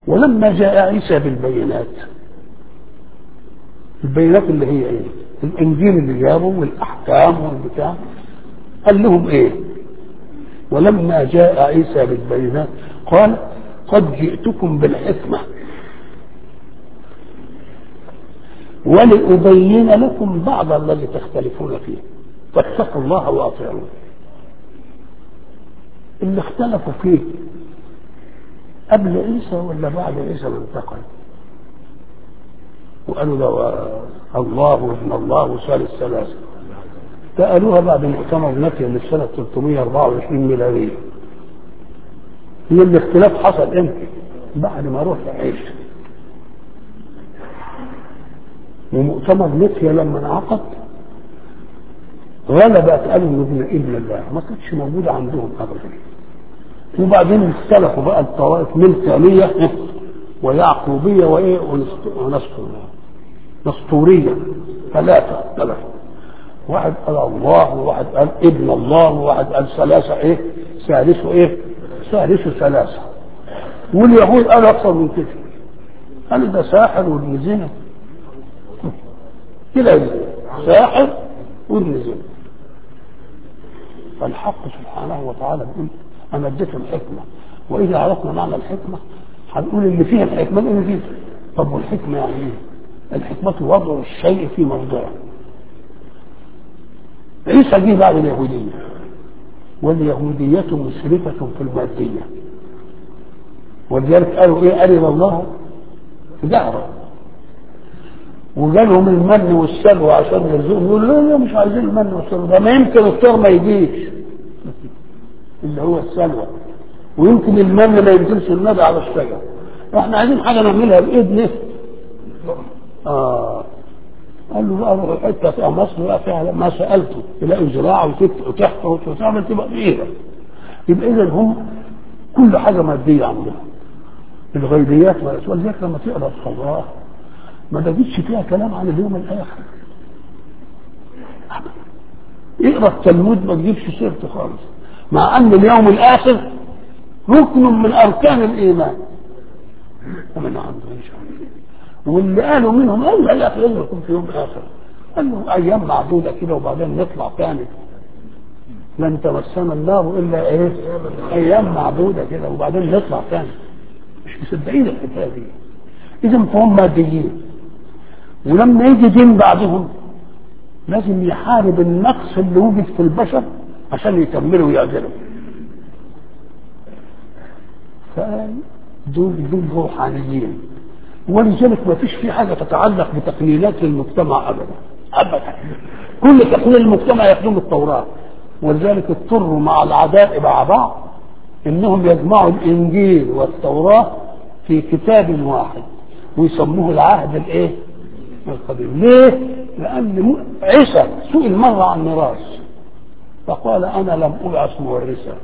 ولما جاء عيسى بالبينات البينات اللي هي ايه الانجيل اللي جابه والاحكام والبتاع قال لهم ايه ولما جاء عيسى بالبينات قال قد جئتكم بالحكمه ولأبين لكم بعض الذي تختلفون فيه فاتقوا الله واطيعون اللي اختلفوا فيه قبل عيسى ولا بعد عيسى ما انتقل وقالوا ده الله وابن الله وثالث ثلاثة سألوها بعد مؤتمر نفي من سنة 324 ميلادية هي الاختلاف حصل امتى؟ بعد ما روح عيسى ومؤتمر نفي لما انعقد غلبت قالوا ابن ابن الله ما كانتش موجودة عندهم أبدا وبعدين اختلفوا بقى الطوائف ملكانية ويعقوبية وإيه ونسطورية ثلاثة اختلفوا واحد قال الله وواحد قال ابن الله وواحد قال ثلاثة ايه ثالثه ايه ثالثه ثلاثة واليهود قالوا أكثر من كده قالوا ده ساحر وابن زنا كده ساحر وابن زنا فالحق سبحانه وتعالى بيقول انا اديته الحكمه واذا عرفنا معنى الحكمه هنقول اللي فيها الحكمه اللي فيها طب والحكمه يعني ايه؟ الحكمه وضع الشيء في موضعه عيسى جه بعد اليهوديه واليهودية مسرفة في المادية ولذلك قالوا ايه أرنا الله جهرا وجالهم المن والسلوى عشان يرزقهم يقولوا لا لا مش عايزين المن والسلوى ده ما يمكن الطير ما يجيش اللي هو السلوى ويمكن المن ما ينزلش النبي على الشجر احنا عايزين حاجه نعملها بايدنا اه قال له بقى روح حته فيها مصر بقى فيها ما سالته تلاقي زراعه وتحفر وتعمل تبقى بايدك يبقى اذا هم كل حاجه ماديه عندهم الغيبيات ولذلك لما تقرا الصلاه ما تجدش فيها كلام عن اليوم الاخر اقرا التلمود ما تجيبش سيرته خالص مع ان اليوم الاخر ركن من اركان الايمان ومن عنده واللي قالوا منهم قالوا لا لا لازم يكون في يوم اخر قال له ايام معدوده كده وبعدين نطلع تاني لن تمسنا النار الا ايه ايام معدوده كده وبعدين نطلع تاني مش مصدقين الحكايه دي اذا فهم ماديين ولما يجي دين بعدهم لازم يحارب النقص اللي وجد في البشر عشان يكملوا ويعدلوا فدول دول روحانيين ولذلك ما فيش في حاجه تتعلق بتقليلات للمجتمع ابدا ابدا كل تقليل المجتمع يخدم التوراه ولذلك اضطروا مع العداء مع بعض انهم يجمعوا الانجيل والتوراه في كتاب واحد ويسموه العهد الايه؟ القديم ليه؟ لان عيسى سئل مره عن ميراث فقال انا لم ابعث مورثا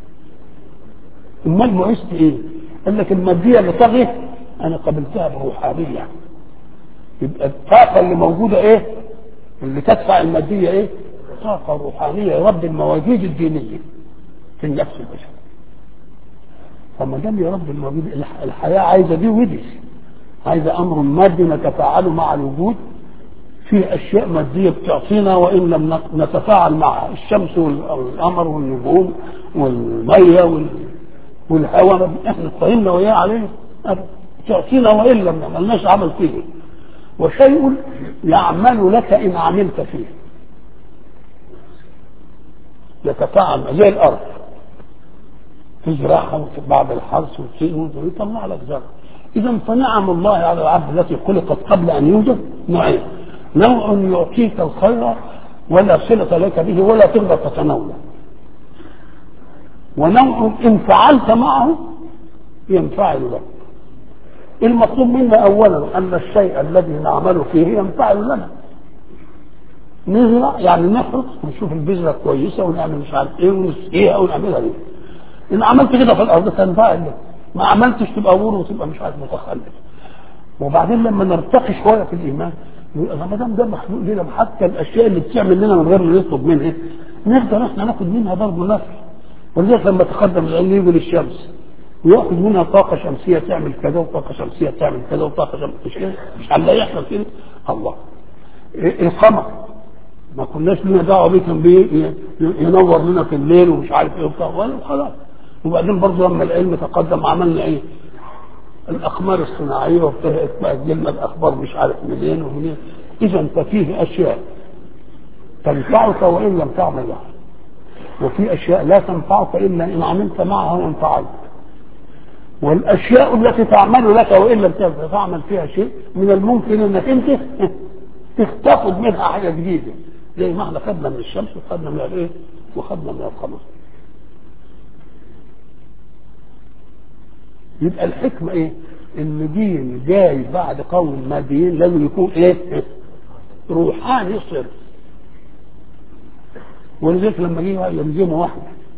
امال بعثت ايه؟ قال لك الماديه اللي طغت انا قبلتها بروحانيه يبقى الطاقه اللي موجوده ايه؟ اللي تدفع الماديه ايه؟ طاقه روحانيه رب المواجيد الدينيه في النفس البشري فما دام يا رب المواجيد الحياه عايزه دي ودي عايزه امر مادي نتفاعل مع الوجود في اشياء ماديه بتعطينا وان لم نتفاعل معها الشمس والقمر والنجوم والميه والهواء احنا اطمئنا وياه عليه تعطينا وان لم نعملناش عمل فيه وشيء يعمل لك ان عملت فيه يتفاعل زي الارض تزرعها بعد الحرث ويطلع لك زرع اذا فنعم الله على العبد التي خلقت قبل ان يوجد نوعين نوع يعطيك الخير ولا صلة لك به ولا تقدر تتناوله ونوع ان فعلت معه ينفعل لك المطلوب منا اولا ان الشيء الذي نعمل فيه ينفعل لنا نزرع يعني نحرث ونشوف البذره كويسه ونعمل مش عارف ايه ونسقيها ونعملها ايه ان عملت كده في الارض تنفعل لك ما عملتش تبقى ور وتبقى مش عارف متخلف وبعدين لما نرتقي شويه في الايمان نقول ما دام ده مخلوق لنا حتى الاشياء اللي بتعمل لنا من غير ما نطلب منها نقدر احنا ناخد منها برضه نفع ولذلك لما تقدم العلم يجي للشمس وياخذ منها طاقه شمسيه تعمل كذا وطاقه شمسيه تعمل كذا وطاقه شمسيه مش كده مش على يحصل كده الله إيه القمر ما كناش لنا دعوه بيه كان بيه ينور لنا في الليل ومش عارف ايه وبتاع ولا خلاص وبعدين برضه لما العلم تقدم عملنا ايه؟ الاقمار الصناعيه وابتدات بقى تجيلنا الاخبار مش عارف منين ومنين اذا ففيه اشياء تنفعك وان لم تعمل لها وفي اشياء لا تنفعك الا ان عملت معها وانفعلت والاشياء التي تعمل لك وان لم تعمل فيها شيء من الممكن انك انت تاخد منها حاجه جديده زي ما احنا خدنا من الشمس وخدنا من الايه وخدنا من القمر يبقى الحكمه ايه ان دين جاي بعد قوم ماديين لازم يكون ايه روحاني صرف ولذلك لما جه يلزمه واحد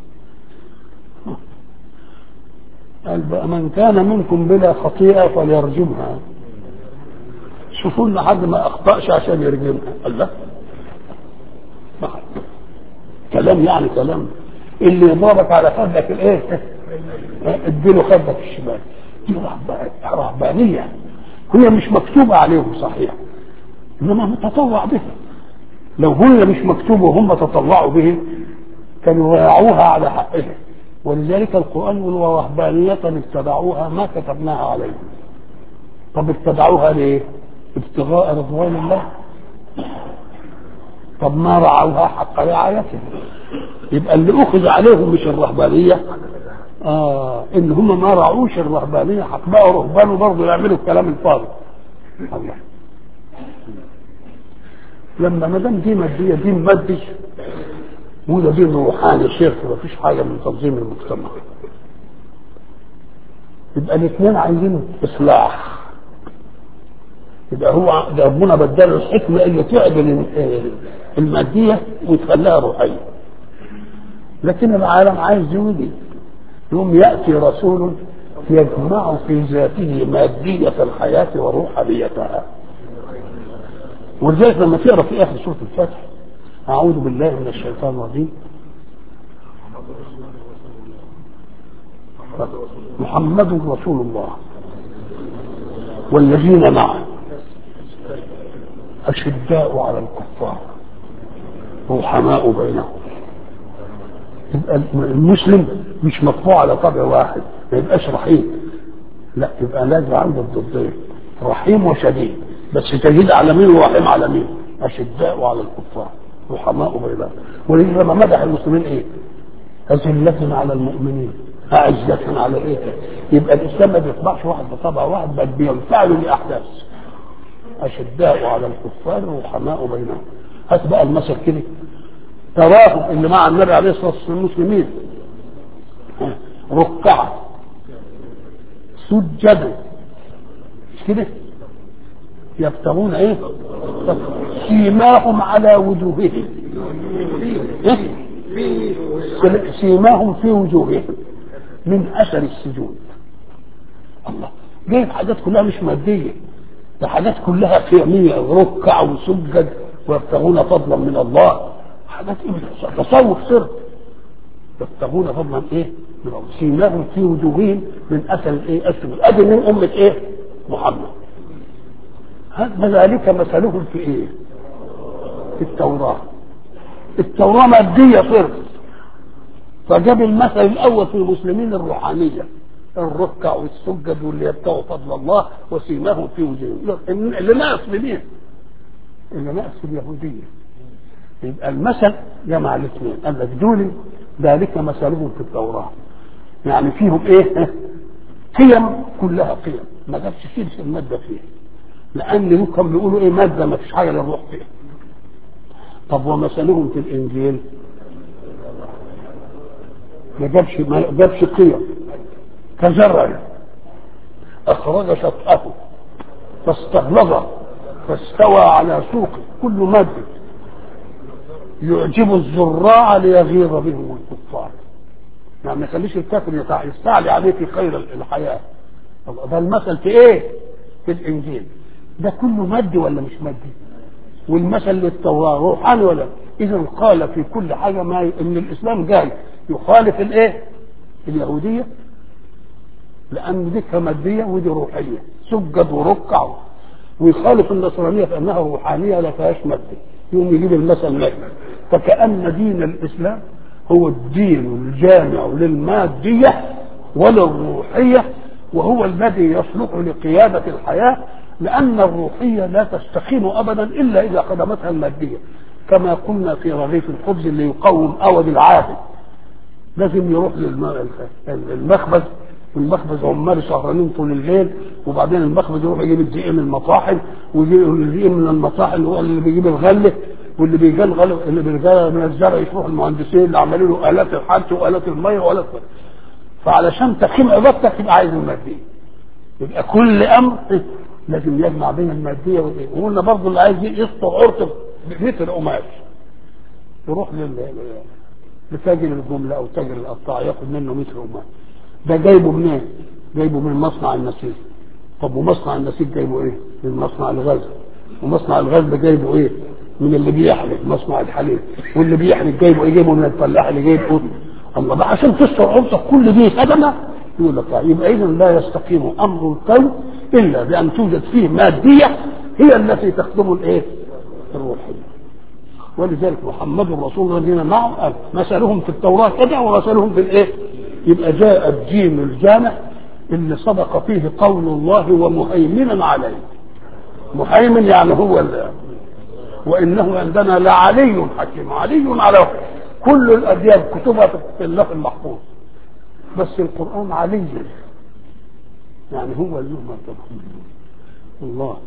قال بقى من كان منكم بلا خطيئه فليرجمها شوفوا لنا حد ما اخطاش عشان يرجمها قال لا كلام يعني كلام اللي يضربك على خدك الايه اديله خدك الشمال دي رهبانيه هي مش مكتوبه عليهم صحيح انما متطوع بها لو هي مش مكتوبه وهم تطوعوا به كانوا يراعوها على حقها ولذلك القران يقول ورهبانيه ابتدعوها ما كتبناها عليهم طب ابتدعوها ليه؟ ابتغاء رضوان الله طب ما رعوها حق رعايتها يبقى اللي اخذ عليهم مش الرهبانيه اه ان هم ما رعوش الرهبانيه حق بقى رهبان وبرضه يعملوا الكلام الفاضي الله لما ما دام دي ماديه دين مادي وده دين روحاني شرك ما فيش حاجه من تنظيم المجتمع يبقى الاثنين عايزين اصلاح يبقى هو ده ربنا بدل الحكمه اللي تعدل الماديه وتخليها روحيه لكن العالم عايز يولي يوم ياتي رسول يجمع في ذاته ماديه الحياه وروحانيتها ولذلك لما تقرا في اخر سوره الفتح اعوذ بالله من الشيطان الرجيم محمد رسول الله والذين معه أشداء على الكفار رحماء بينهم يبقى المسلم مش مطبوع على طبع واحد ما يبقاش رحيم لا يبقى لازم عنده الضدين رحيم وشديد بس تجد على مين ورحيم على مين أشداء على الكفار رحماء بينهم ولذلك لما مدح المسلمين ايه أذلة على المؤمنين أعزة على ايه يبقى الإسلام ما بيطبعش واحد بطبع واحد بل بينفعل لأحداث أشداء على الكفار رحماء بينهم هات بقى المثل كده تراهم اللي مع النبي عليه الصلاة والسلام المسلمين ركعا سجدا مش كده يبتغون ايه سيماهم على وجوههم إيه؟ سيماهم في وجوههم من اثر السجود الله جايب حاجات كلها مش ماديه ده حاجات كلها قيميه ركع وسجد ويبتغون فضلا من الله حاجات ايه تصوف سر يبتغون فضلا ايه من الله سيماهم في وجوههم من اثر الايه السجود ادي من امه ايه محمد هذا ذلك مثلهم في ايه في التوراه التوراه ماديه صرف فجاب المثل الاول في المسلمين الروحانيه الركع والسجد واللي يبتغوا فضل الله وسيماهم في وجوههم اللي ناقص مين؟ اللي ناقص في اليهوديه يبقى المثل جمع الاثنين قال لك دول ذلك مثلهم في التوراه يعني فيهم ايه؟ قيم كلها قيم ما جابش شيء الماده فيها لان كانوا بيقولوا ايه ماده ما فيش حاجه للروح فيها طب ومثلهم في الانجيل ما جابش ما جابش قيم كزرع اخرج شطأه فاستغلظ فاستوى على سوقه كل مادة يعجب الزراع ليغيظ بهم الكفار يعني ما يخليش الكافر يستعلي عليه في خير الحياة ده المثل في ايه في الانجيل ده كله مادي ولا مش مادي والمثل للتوراة روحاني ولا اذا قال في كل حاجة ما ان الاسلام جاي يخالف الايه اليهودية لان دي ماديه ودي روحيه سجد وركع ويخالف النصرانيه في انها روحانيه لا فيهاش ماده يقوم يجيب المثل مادي فكأن دين الاسلام هو الدين الجامع للماديه وللروحيه وهو الذي يصلح لقياده الحياه لان الروحيه لا تستقيم ابدا الا اذا خدمتها الماديه كما قلنا في رغيف الخبز اللي يقوم اود العاهل لازم يروح للمخبز والمخبز عمال سهرانين طول الليل وبعدين المخبز يروح يجيب الدقيق من المطاحن ويجيب الدقيق من المطاحن هو اللي بيجيب الغله واللي بيجلغل اللي بيجلغل من الزرع يروح المهندسين اللي عملوا له الات الحرث والات الميه والات فعلشان تقيم عبادتك تبقى عايز الماديه يبقى كل امر لازم يجمع بين الماديه والايه وقلنا برضه اللي عايز يسطر عرضه بمتر قماش يروح لل لتاجر الجمله او تاجر القطاع ياخد منه متر قماش ده جايبه منين؟ جايبه من مصنع النسيج طب ومصنع النسيج جايبه ايه؟ من مصنع الغزل ومصنع الغزل ده جايبه ايه؟ من اللي بيحلب مصنع الحليب واللي بيحلب جايبه ايه؟ جايبه من الفلاح اللي جايب قطن الله بقى عشان تستر عرضك كل دي خدمه يقول لك يبقى اذا لا يستقيم امر الكون الا بان توجد فيه ماديه هي التي تخدم الايه؟ الروحيه ولذلك محمد رسول الله الذين معه قال مثلهم في التوراه كذا ومثلهم في الايه؟ يبقى جاء الدين الجامع اللي صدق فيه قول الله ومهيمنا عليه مهيمن يعني هو اللي وانه عندنا لعلي حكيم علي على كل الاديان كتبها في اللوح المحفوظ بس القران علي يعني هو اللي مرتبه الله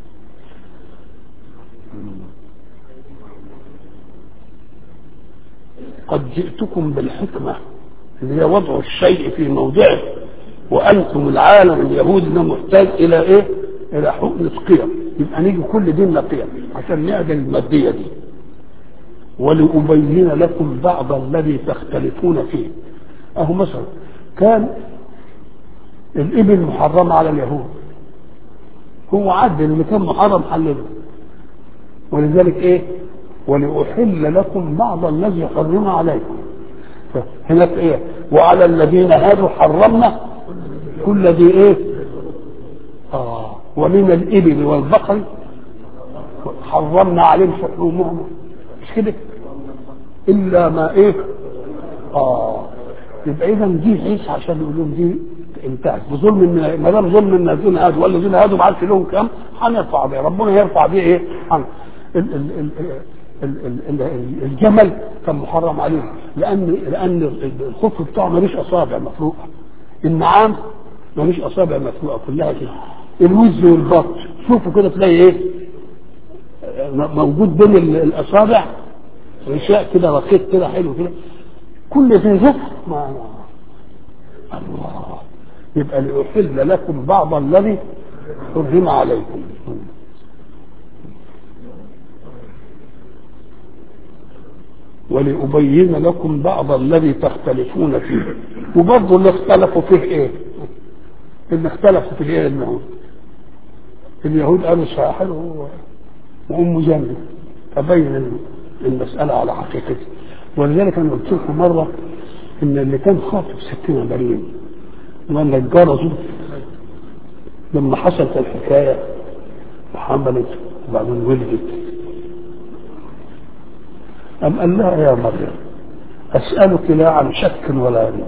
قد جئتكم بالحكمه اللي هي وضع الشيء في موضعه وانتم العالم اليهودي ده محتاج الى ايه؟ الى حقنة قيم يبقى نيجي كل ديننا قيم عشان نعدل الماديه دي ولأبين لكم بعض الذي تختلفون فيه اهو مثلا كان الابل محرمه على اليهود هو عدل اللي كان محرم حلله ولذلك ايه ولأحل لكم بعض الذي حرم عليكم هناك ايه وعلى الذين هادوا حرمنا كل ذي ايه اه ومن الابل والبقر حرمنا عليهم شحومهم مش كده الا ما ايه اه يبقى اذا دي عيش عشان يقول لهم دي انتهت بظلم ما دام ظلم الذين هادوا والذين هادوا ما عادش لهم كام هنرفع بيه ربنا يرفع بيه ايه عن ال ال ال الجمل كان محرم عليه لان لان الخف بتاعه ملوش اصابع مفروقه النعام ملوش اصابع مفروقه كلها كده الوز والبط شوفوا كده تلاقي ايه موجود بين الاصابع غشاء كده رقيق كده حلو كده كل ذي ما الله يبقى لأحل لكم بعض الذي حرم عليكم ولأبين لكم بعض الذي تختلفون فيه وبرضه اللي اختلفوا فيه ايه اللي اختلفوا في ايه اليهود اليهود قالوا ساحر وام جنة فبين المسألة على حقيقتها ولذلك انا قلت لكم مرة ان اللي كان خاطب ستين مريم وان الجرس لما حصلت الحكاية وحملت وبعدين ولدت أم قال لها يا مريم أسألك لا عن شك ولا ريب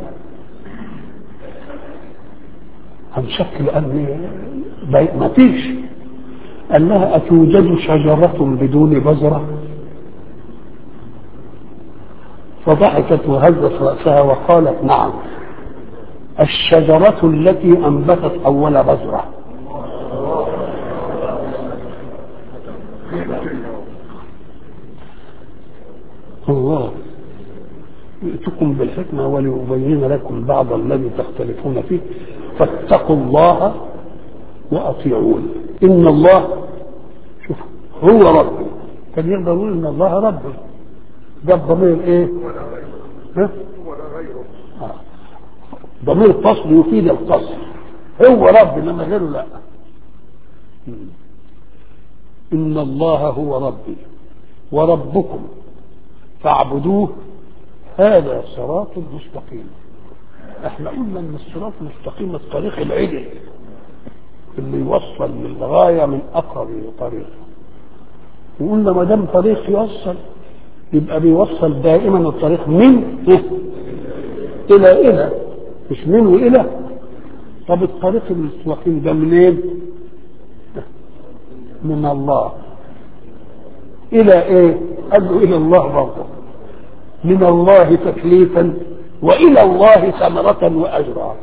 عن شك لأني ما فيش قال لها أتوجد شجرة بدون بذرة فضحكت وهزت رأسها وقالت نعم الشجرة التي أنبتت أول بذرة الله جئتكم بالحكمة ولأبين لكم بعض الذي تختلفون فيه فاتقوا الله وأطيعون إن الله شوف هو ربي كان يقدر يقول إن الله ربي جاب ضمير إيه؟ ها؟ آه. ضمير فصل يفيد القصر هو ربي إنما غيره لا إن الله هو ربي وربكم فاعبدوه هذا صراط مستقيم احنا قلنا ان الصراط المستقيم الطريق العدل اللي يوصل للغايه من اقرب طريق وقلنا ما دام طريق يوصل يبقى بيوصل دائما الطريق من إيه؟ الى الى مش من والى طب الطريق المستقيم ده منين؟ من الله الى ايه؟ قال له الى الله برضه من الله تكليفا والى الله ثمرة واجرا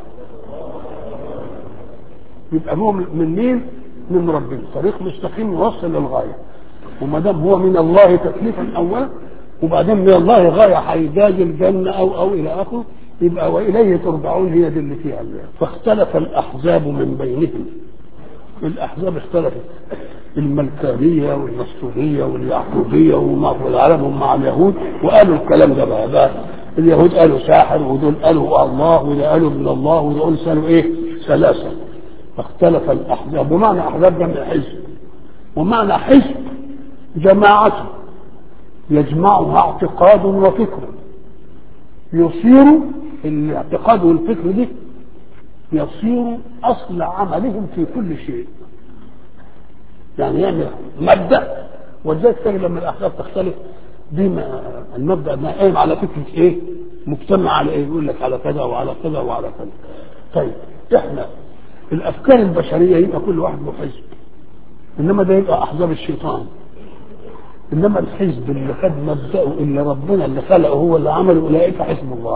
يبقى هو من مين؟ من ربنا طريق مستقيم يوصل للغايه وما دام هو من الله تكليفا اولا وبعدين من الله غايه هيجاج الجنه او او الى اخره يبقى واليه ترجعون هي دي اللي فيها الله فاختلف الاحزاب من بينهم الاحزاب اختلفت الملكانيه والنصرانيه واليعقوبيه والعالم مع اليهود وقالوا الكلام ده بقى, بقى اليهود قالوا ساحر ودول قالوا الله وده قالوا من الله ودول قالوا ايه ثلاثه فاختلف الاحزاب ومعنى احزاب جمع حزب ومعنى حزب جماعة يجمعها اعتقاد وفكر يصير الاعتقاد والفكر دي يصير اصل عملهم في كل شيء يعني يعمل مبدا ولذلك تجد لما الاحزاب تختلف دي ما المبدا ما قايم على فكره ايه؟ مجتمع على ايه؟ يقول لك على كذا وعلى كذا وعلى كذا. طيب احنا الافكار البشريه يبقى كل واحد له حزب انما ده يبقى احزاب الشيطان انما الحزب اللي خد مبداه اللي ربنا اللي خلقه هو اللي عمله اولئك حزب الله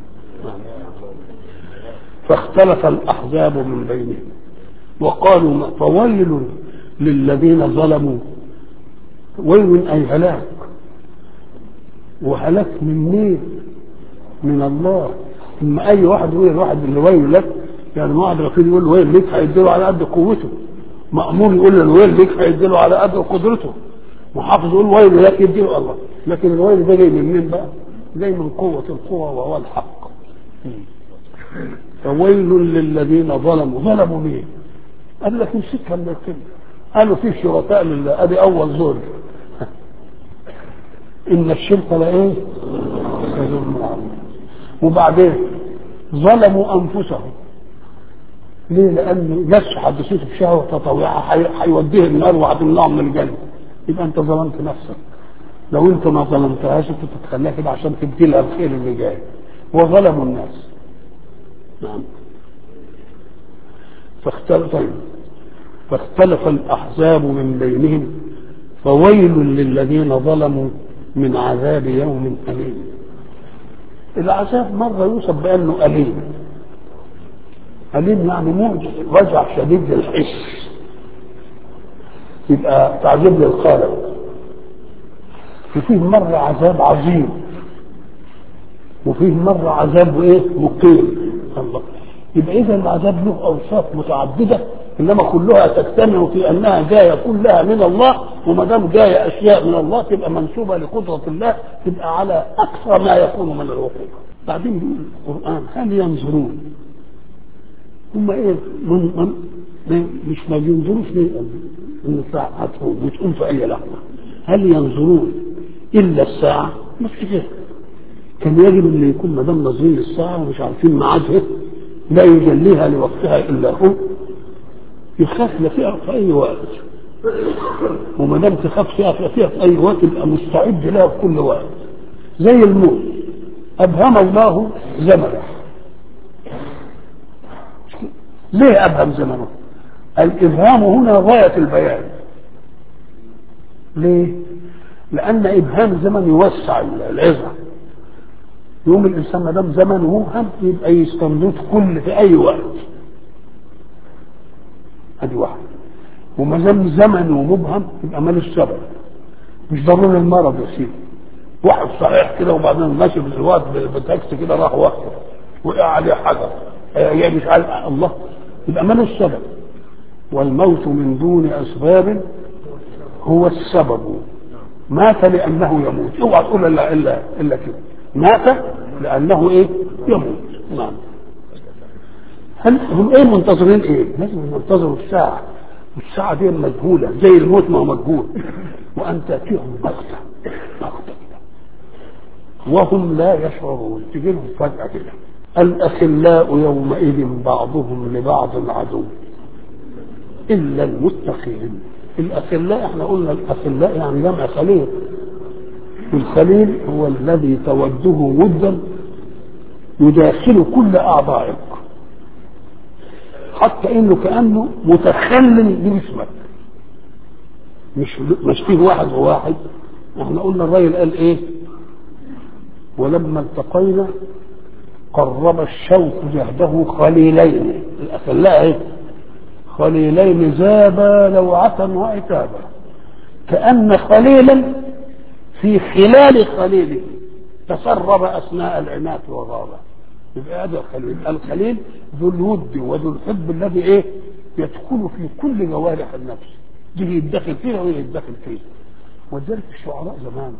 فاختلف الاحزاب من بينهم وقالوا فويل للذين ظلموا ويل اي هلاك وهلاك من مين؟ من الله اما اي واحد يقول الواحد اللي ويل لك يعني واحد رفيق يقول له ويل ليك هيديله على قد قوته مأمور يقول له الويل ليك هيديله على قد قدرته محافظ يقول ويل لك يديله الله لكن الويل ده جاي من مين بقى؟ جاي من قوة القوة وهو الحق فويل للذين ظلموا ظلموا مين؟ قال لك امسكها من الكلمة قالوا في شركاء لله ادي اول ظلم ان الشرك لايه؟ لظلم عظيم وبعدين ظلموا انفسهم ليه؟ لان ناس حدثوه بشهوه تطوعها هيوديه النار وهتمنعهم من الجنه يبقى انت ظلمت نفسك لو انت ما ظلمتهاش انت تتخليها كده عشان تدي لها الخير اللي جاي وظلموا الناس نعم فاختلف طيب فاختلف الاحزاب من بينهم فويل للذين ظلموا من عذاب يوم اليم العذاب مره يوصف بانه اليم أليم يعني موجع وجع شديد للحس يبقى تعذيب للخالق وفيه مرة عذاب عظيم وفيه مرة عذاب ايه مقيم الله يبقى إذا العذاب له أوصاف متعددة إنما كلها تجتمع في أنها جاية كلها من الله وما دام جاية أشياء من الله تبقى منسوبة لقدرة الله تبقى على أقصى ما يكون من الوقوع بعدين بيقول القرآن هل ينظرون هم ايه من من مش ما بينظروش ليه ان الساعه هتقوم وتقوم في اي لحظه هل ينظرون الا الساعه ما كده كان يجب ان يكون ما دام ناظرين للساعه ومش عارفين ميعادها لا يجليها لوقتها الا هو يخاف فيها في اي وقت وما دام تخاف فيها فيها في اي وقت يبقى مستعد لها في كل وقت زي الموت ابهم الله زمنه ليه ابهم زمنه الابهام هنا غايه البيان ليه لان ابهام الزمن يوسع العظه يوم الانسان ما دام زمنه مبهم يبقى يستنبط كل في اي وقت ادي واحد وما دام زمنه مبهم يبقى مالوش سبب مش ضروري المرض يا سيدي واحد صحيح كده وبعدين ماشي بالوقت بالتاكسي كده راح واحد وقع عليه حجر يعني مش عارف الله يبقى مالوش سبب والموت من دون اسباب هو السبب مات لانه يموت اوعى تقول الا الا الا كده مات لانه ايه يموت نعم هل هم ايه منتظرين ايه لازم ينتظروا الساعه والساعه دي مجهوله زي الموت ما هو مجهول وان تاتيهم بغته بغته كده وهم لا يشعرون تجي لهم فجاه كده الأخلاء يومئذ بعضهم لبعض عدو إلا المتقين الأخلاء احنا قلنا الأخلاء يعني جمع خليل الخليل هو الذي توده ودا يداخل كل أعضائك حتى انه كانه متخلل بجسمك مش مش فيه واحد وواحد احنا قلنا الراجل قال ايه ولما التقينا قرب الشوق جهده خليلين الاخلاء ايه خليلين ذابا لوعة وعتابا كأن خليلا في خلال خليله تسرب أثناء العنات والغابة يبقى هذا الخليل الخليل ذو الود وذو الحب الذي ايه يدخل في كل جوارح النفس دي يتدخل فيها وهي يتدخل فيها ولذلك الشعراء زمان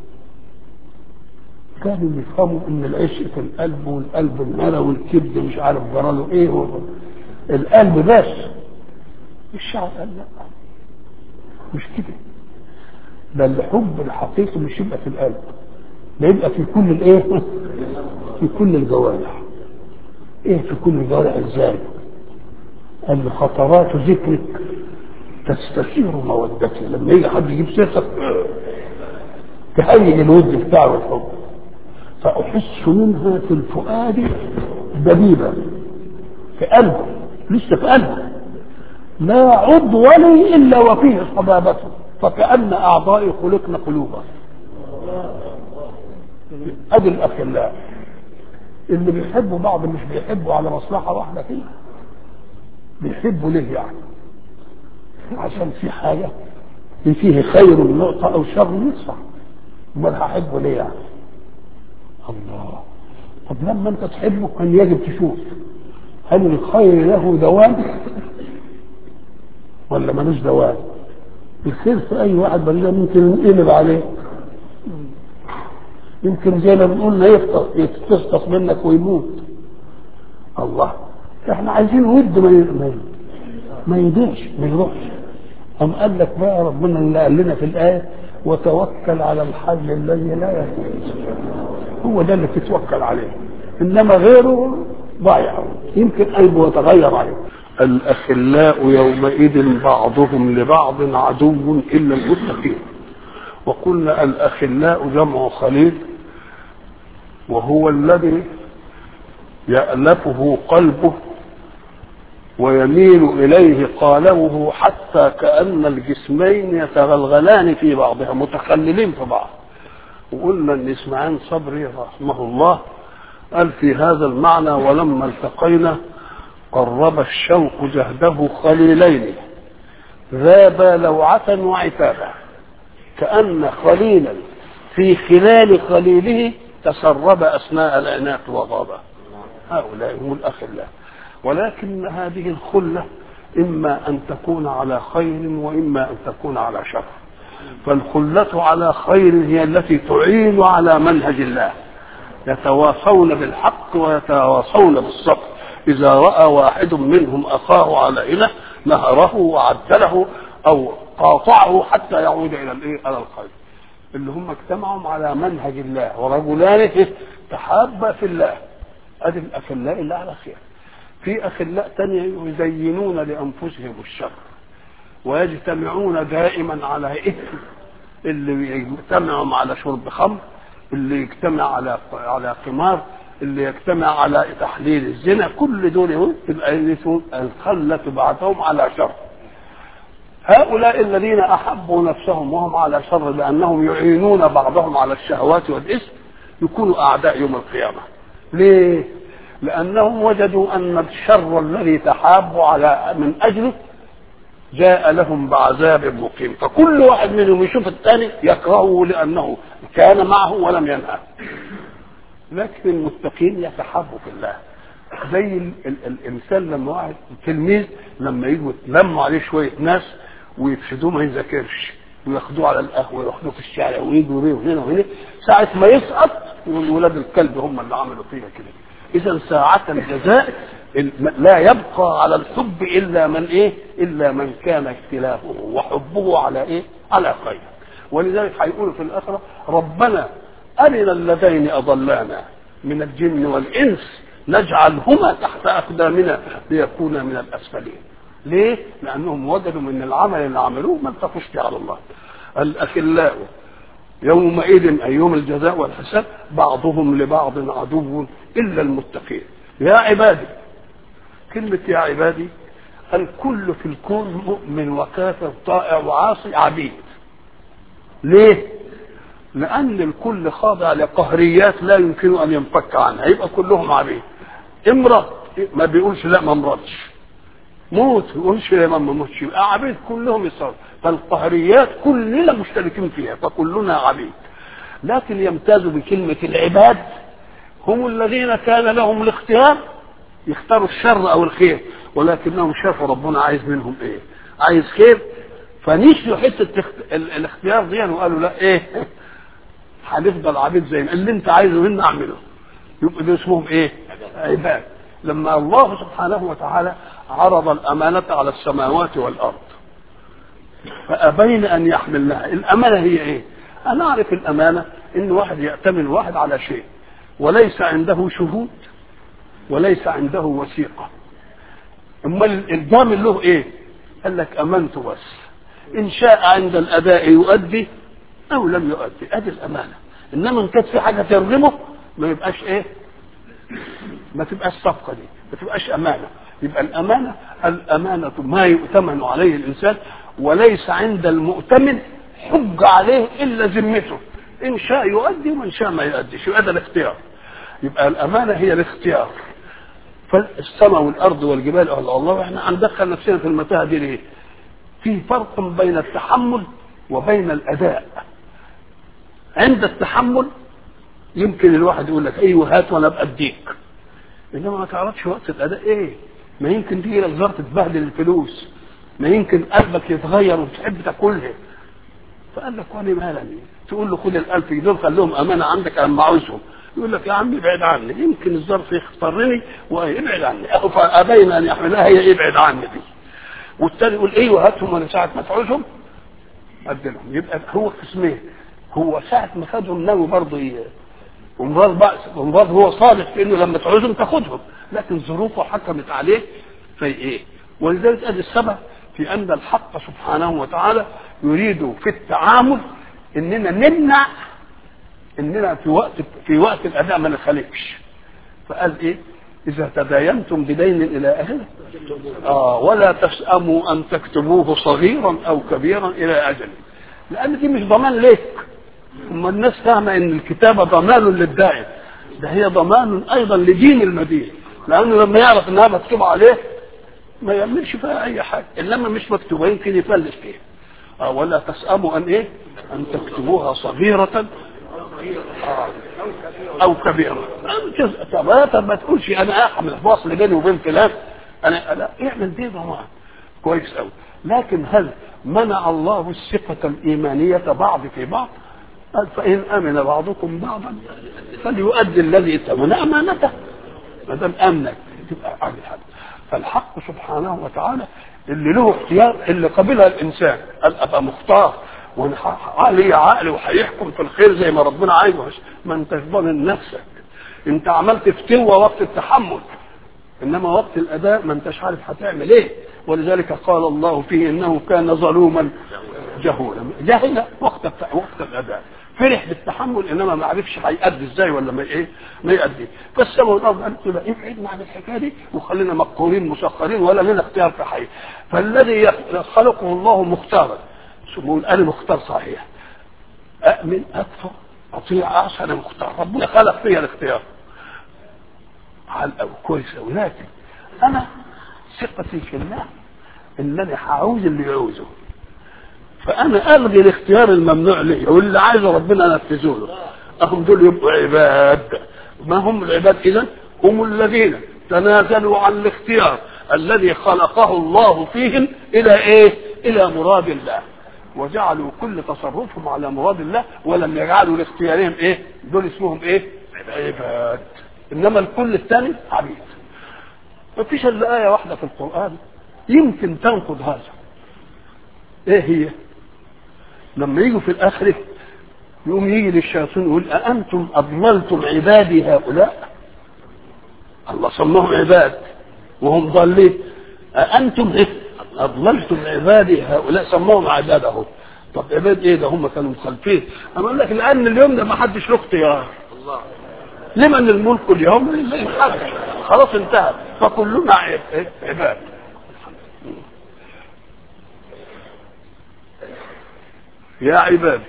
كانوا يفهموا ان العشق في القلب والقلب انهرى والكبد مش عارف جراله ايه هو القلب بس الشعر قال لا مش كده ده الحب الحقيقي مش يبقى في القلب ده يبقى في كل الايه في كل الجوارح ايه في كل الجوارح ازاي قال له خطرات ذكرك تستثير مودتي لما يجي حد يجيب سيرتك تهيج الود بتاعه الحب فأحس منها في الفؤاد دبيبا في قلبه لسه في قلبه لا عضو لي إلا وفيه صبابته فكأن أعضائي خلقن قلوبا أدي الأخلاء اللي بيحبوا بعض مش بيحبوا على مصلحة واحدة فيه بيحبوا ليه يعني عشان في حاجة فيه خير نقطة أو شر يدفع امال هحبه ليه يعني الله طب لما انت تحبه كان يجب تشوف هل الخير له دوام ولا ملوش دوام الخير في اي واحد بل ممكن ينقلب عليه يمكن زي ما بنقول يفتص منك ويموت الله احنا عايزين ود ما ما يضيعش ما يروحش أم قال لك بقى ربنا اللي قال لنا في الآية وتوكل على الحي الذي لا يموت هو ده اللي تتوكل عليه إنما غيره ضايع يمكن قلبه يتغير عليه الأخلاء يومئذ بعضهم لبعض عدو إلا المتقين وقلنا الأخلاء جمع خليل وهو الذي يألفه قلبه ويميل إليه قالبه حتى كأن الجسمين يتغلغلان في بعضها متخللين في بعض وقلنا ان اسماعيل صبري رحمه الله قال في هذا المعنى ولما التقينا قرب الشوق جهده خليلين ذابا لوعة وعتابا كأن خليلا في خلال خليله تسرب أثناء العناق وغابا هؤلاء هم الأخلاء ولكن هذه الخلة إما أن تكون على خير وإما أن تكون على شر فالخلة على خير هي التي تعين على منهج الله يتواصون بالحق ويتواصون بالصبر إذا رأى واحد منهم أخاه على إله نهره وعدله أو قاطعه حتى يعود إلى الإيه؟ إلى الخير اللي هم اجتمعوا على منهج الله ورجلان تحابا في الله ادي الاخلاء اللي على خير في اخلاء تانية يزينون لانفسهم الشر ويجتمعون دائما على اثم اللي يجتمعوا على شرب خمر اللي يجتمع على على قمار اللي يجتمع على تحليل الزنا كل دول تبقى الخلة بعضهم على شر هؤلاء الذين احبوا نفسهم وهم على شر لانهم يعينون بعضهم على الشهوات والاثم يكونوا اعداء يوم القيامه ليه لانهم وجدوا ان الشر الذي تحابوا على من اجله جاء لهم بعذاب مقيم فكل واحد منهم يشوف الثاني يكرهه لانه كان معه ولم ينهى لكن المتقين يتحابوا في الله زي ال ال الانسان لما واحد تلميذ لما يجوا يتلموا عليه شويه ناس ويفسدوه ما يذاكرش وياخدوه على القهوه وياخدوه في الشارع ويجوا بيه هنا وهنا ساعة ما يسقط يقول ولاد الكلب هم اللي عملوا فيها كده إذا ساعة الجزاء لا يبقى على الحب إلا من إيه؟ إلا من كان اختلافه وحبه على إيه؟ على خير ولذلك هيقولوا في الآخرة ربنا أرنا اللذين أضلانا من الجن والإنس نجعلهما تحت اقدامنا ليكونا من الاسفلين ليه؟ لانهم وجدوا من العمل اللي عملوه ما التقوش به على الله الاخلاء يومئذ اي يوم الجزاء والحساب بعضهم لبعض عدو الا المتقين يا عبادي كلمة يا عبادي الكل في الكون مؤمن وكافر طائع وعاصي عبيد ليه؟ لأن الكل خاضع لقهريات لا يمكن أن ينفك عنها يبقى كلهم عبيد امرأ ما بيقولش لا ما مرضش موت ما يقولش لا ما موتش يبقى عبيد كلهم يصيروا فالقهريات كلنا مشتركين فيها فكلنا عبيد لكن يمتازوا بكلمة العباد هم الذين كان لهم الاختيار يختاروا الشر او الخير ولكنهم شافوا ربنا عايز منهم ايه عايز خير فنسيوا حته الاختيار دي وقالوا لا ايه هنفضل عبيد زي اللي انت عايزه منا اعمله يبقى دول اسمهم ايه عباد لما الله سبحانه وتعالى عرض الامانه على السماوات والارض فابين ان يحملنها الامانه هي ايه انا اعرف الامانه ان واحد يأتمن واحد على شيء وليس عنده شهود وليس عنده وثيقة امال الضامن له ايه قال لك امنت بس ان شاء عند الاداء يؤدي او لم يؤدي ادي الامانه انما ان كانت في حاجه ترغمه ما يبقاش ايه ما تبقاش صفقه دي ما تبقاش امانه يبقى الامانه الامانه ما يؤتمن عليه الانسان وليس عند المؤتمن حج عليه الا ذمته ان شاء يؤدي وان شاء ما يؤديش يبقى ده الاختيار يبقى الامانه هي الاختيار فالسماء والارض والجبال قال الله احنا هندخل نفسنا في المتاهه دي ليه؟ في فرق بين التحمل وبين الاداء عند التحمل يمكن الواحد يقول لك ايوه هات وانا ابقى اديك انما ما تعرفش وقت الاداء ايه ما يمكن تيجي لك ظرف تبهدل الفلوس ما يمكن قلبك يتغير وتحب تاكلها فقال لك وانا مالني تقول له خد الالف جنيه خليهم امانه عندك انا ما عاوزهم يقول لك يا عم ابعد عني يمكن الظرف يختارني ويبعد عني أو فابين ان يحملها هي ابعد عني دي والتاني يقول ايوه هاتهم وانا ساعه ما تعوزهم ادلهم يبقى هو قسمين هو ساعه ما خدهم ناوي برضه ومراد بأس ومراد هو صالح في انه لما تعوزهم تاخدهم لكن ظروفه حكمت عليه في ايه ولذلك ادي السبب في ان الحق سبحانه وتعالى يريد في التعامل اننا نمنع اننا في وقت في وقت الاداء ما نخالفش فقال ايه اذا تداينتم بدين الى اهله اه ولا تسأموا ان تكتبوه صغيرا او كبيرا الى اجل لان دي مش ضمان ليك اما الناس فاهمه ان الكتابه ضمان للداعي ده هي ضمان ايضا لدين المدين لانه لما يعرف انها مكتوبه عليه ما يعملش فيها اي حاجه انما مش مكتوبه يمكن يفلس فيها آه ولا تسأموا ان ايه ان تكتبوها صغيره او كبيره طب ما تقولش انا احمل فاصل بيني وبين فلان انا لا اعمل دي ضمان كويس قوي لكن هل منع الله الثقة الإيمانية بعض في بعض؟ قال فإن أمن بعضكم بعضا فليؤدي الذي ائتمن أمانته ما دام أمنك تبقى عامل حاجة فالحق سبحانه وتعالى اللي له اختيار اللي قبلها الإنسان قال أبقى مختار علي عقل وهيحكم في الخير زي ما ربنا عايزه ما انت ضامن نفسك انت عملت فتوى وقت التحمل انما وقت الاداء ما انتش عارف هتعمل ايه ولذلك قال الله فيه انه كان ظلوما جهولا جهل وقت وقت الاداء فرح بالتحمل انما ما عرفش هيأدي ازاي ولا ما ايه ما يأدي فالسماء والارض قالت له ابعدنا عن الحكايه دي وخلينا مقهورين مسخرين ولا لنا اختيار في حي فالذي خلقه الله مختارا بيقول انا مختار صحيح اؤمن اكفر اطيع اعصى انا مختار ربنا خلق فيا الاختيار على قوي كويس قوي لكن انا ثقتي في الله ان انا هعوز اللي يعوزه فانا الغي الاختيار الممنوع لي واللي عايزه ربنا انفذه له اهم دول يبقوا عباد ما هم العباد اذا هم الذين تنازلوا عن الاختيار الذي خلقه الله فيهم الى ايه الى مراد الله وجعلوا كل تصرفهم على مراد الله ولم يجعلوا لاختيارهم ايه دول اسمهم ايه عباد انما الكل الثاني عبيد ما فيش الا ايه واحده في القران يمكن تنقض هذا ايه هي لما يجوا في الاخره يقوم يجي للشياطين يقول أأنتم أضللتم عبادي هؤلاء الله سماهم عباد وهم ضالين أأنتم إيه؟ أضللتم عبادي هؤلاء سموهم عباد أهو طب عباد إيه ده هم كانوا مخالفين أنا أقول لك لأن اليوم ده ما حدش له اختيار لمن الملك اليوم لله خلاص انتهى فكلنا عباد يا عبادي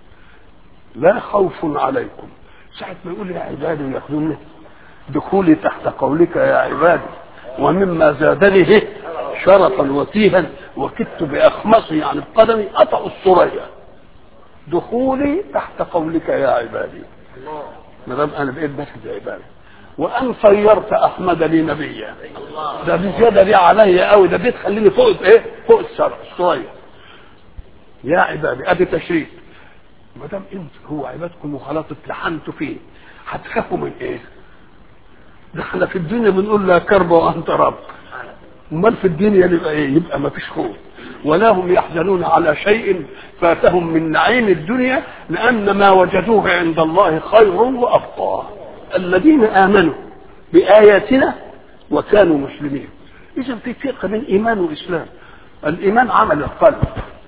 لا خوف عليكم ساعة ما يقول يا عبادي وياخذوني دخولي تحت قولك يا عبادي ومما زادني شرفا وتيها وكدت بأخمصي عن القدم أطأ الثريا دخولي تحت قولك يا عبادي ما دام انا بقيت بشهد عبادي وان صيرت احمد لي نبيا ده بزياده دي عليا قوي ده دي تخليني فوق ايه فوق الشرع شويه يا عبادي ادي تشريف ما دام انت هو عبادكم وخلاص اتلحنتوا فيه هتخافوا من ايه؟ ده احنا في الدنيا بنقول لا كرب وانت رب امال في الدنيا يبقى ايه؟ يبقى ما فيش خوف ولا هم يحزنون على شيء فاتهم من نعيم الدنيا لان ما وجدوه عند الله خير وابقى الذين امنوا باياتنا وكانوا مسلمين اذا في فرق بين ايمان واسلام الايمان عمل القلب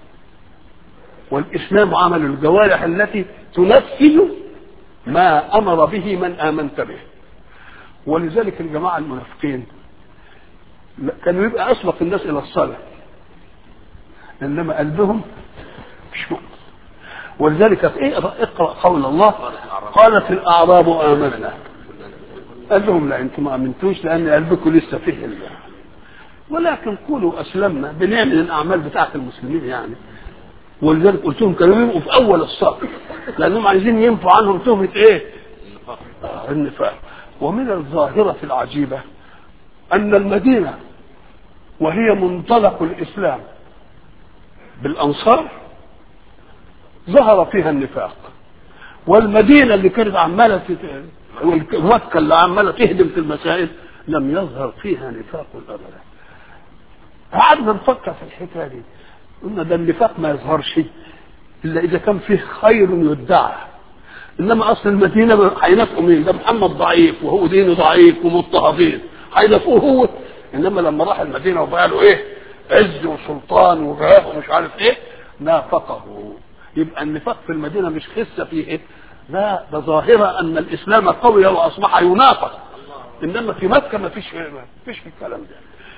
والاسلام عمل الجوارح التي تنفذ ما امر به من امنت به ولذلك الجماعه المنافقين كانوا يبقى اسبق الناس الى الصلاه انما قلبهم مش مؤمن ولذلك اقرا قول الله قالت الاعراب امنا قال لهم لا انتم ما امنتوش لان قلبكم لسه فيه الله ولكن قولوا اسلمنا بنعمل الاعمال بتاعه المسلمين يعني ولذلك قلت لهم كانوا يبقوا في اول الصف لانهم عايزين ينفوا عنهم تهمه ايه؟ آه النفاق ومن الظاهره العجيبه ان المدينه وهي منطلق الاسلام بالانصار ظهر فيها النفاق والمدينه اللي كانت عماله مكه اللي عماله تهدم في المسائل لم يظهر فيها نفاق ابدا قعدنا نفكر في الحكايه دي قلنا ده النفاق ما يظهرش الا اذا كان فيه خير يدعى انما اصل المدينه هينافقوا مين؟ ده محمد ضعيف وهو دينه ضعيف ومضطهدين هينافقوه هو انما لما راح المدينه وبقى له ايه؟ عز وسلطان وجاه ومش عارف ايه نافقه يبقى النفاق في المدينه مش خسه فيه ايه؟ لا ده ظاهره ان الاسلام قوي واصبح ينافق انما في مكه ما فيش ما فيش في الكلام ده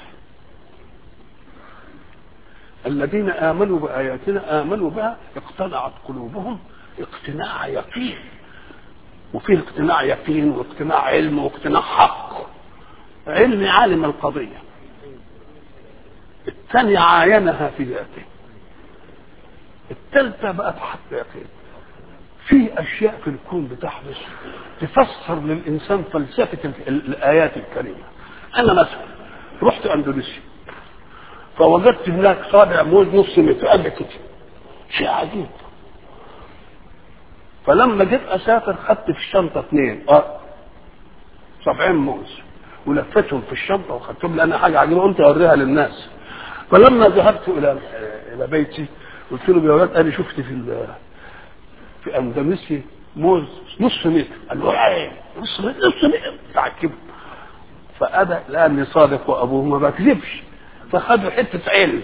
الذين امنوا باياتنا امنوا بها اقتنعت قلوبهم اقتناع يقين وفيه اقتناع يقين واقتناع علم واقتناع حق علم عالم القضيه الثانية عاينها في ذاته الثالثة بقت حق يقين في أشياء في الكون بتحدث تفسر للإنسان فلسفة الآيات الكريمة أنا مثلا رحت أندونيسيا فوجدت هناك صابع موز نص متر قد كده شيء عجيب فلما جيت اسافر خدت في الشنطه اثنين اه سبعين موز ولفتهم في الشنطه وخدتهم لان حاجه عجيبه قلت اوريها للناس فلما ذهبت الى الى بيتي قلت لهم يا ولاد انا شفت في في اندونيسيا موز نص متر قال له ايه نص متر نص متر تعجبت فابى لاني صادق وابوه ما بكذبش فخدوا حته علم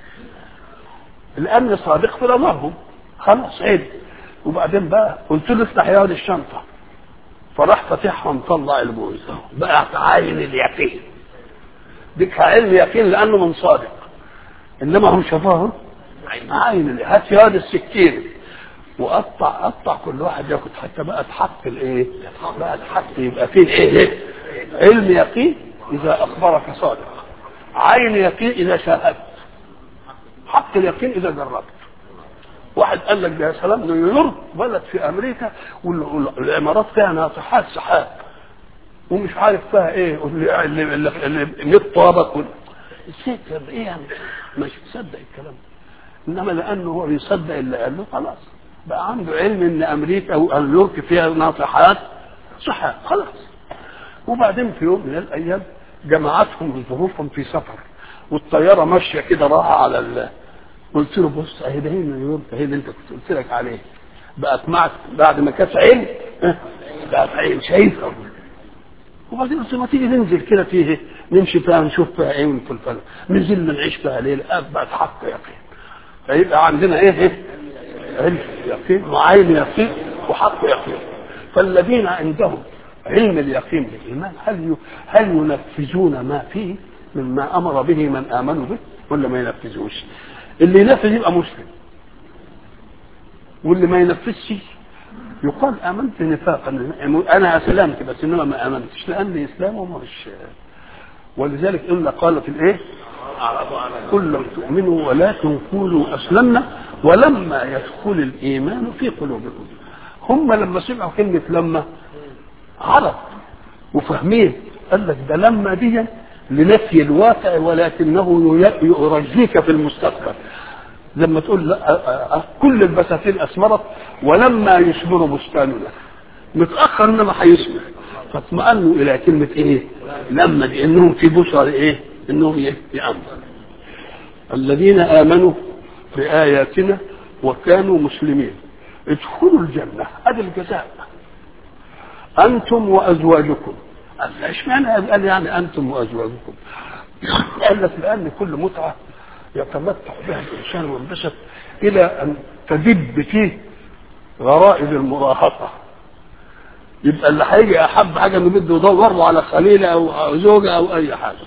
لاني صادق في امرهم خلاص علم وبعدين بقى قلت له افتح يا الشنطه فراح فاتحها مطلع الموز بقى عين اليقين ديك علم يقين لانه من صادق انما هم شافوه عين هات يا السكين وقطع قطع كل واحد ياخد حتى بقى تحط الايه بقى تحط يبقى فيه ايه علم يقين اذا اخبرك صادق عين يقين اذا شاهدت حق اليقين اذا جربت واحد قال لك يا سلام نيويورك بلد في امريكا والعمارات فيها ناطحات سحاب ومش عارف فيها ايه اللي اللي اللي 100 طابق ازاي ايه يعني مش مصدق الكلام ده انما لانه هو بيصدق اللي قال له خلاص بقى عنده علم ان امريكا ونيويورك فيها ناطحات سحاب خلاص وبعدين في يوم من الايام جمعتهم ظروفهم في سفر والطياره ماشيه كده راحه على ال... قلت له بص اهي ده هي نيويورك اهي اللي انت كنت قلت لك عليه بقت معك بعد ما كانت عين بقت عين شايفها وبعدين قلت ما تيجي ننزل كده فيه نمشي فيها نشوف فيها ايه ونكل فيها ننزل نعيش فيها ليله اثبت حق يقين فيبقى عندنا ايه ايه علم يقين وعين يقين وحق يقين فالذين عندهم علم اليقين بالايمان هل هل ينفذون ما فيه مما امر به من امنوا به ولا ما ينفذوش اللي ينفذ يبقى مسلم واللي ما ينفذش يقال امنت نفاقا انا اسلمت بس انما ما امنتش لان اسلامه مش ولذلك الا قالت الايه قل لم تؤمنوا ولكن قولوا اسلمنا ولما يدخل الايمان في قلوبكم هم لما سمعوا كلمه لما عرف وفاهمين قال لك ده لما دي لنفي الواقع ولكنه يرجيك في المستقبل لما تقول لا كل البساتين اثمرت ولما يثمر بستاننا متاخر انما هيثمر فاطمأنوا الى كلمه ايه؟ لما دي انهم في بشرى ايه؟ انهم يامنوا الذين امنوا باياتنا وكانوا مسلمين ادخلوا الجنه ادي الجزاء انتم وازواجكم قال اشمعنى قال يعني انتم وازواجكم قال لك لان كل متعه يتمتع بها الانسان وينبسط الى ان تدب فيه غرائز المراهقه يبقى اللي هيجي احب حاجه انه بده يدور له على خليله او زوجه او اي حاجه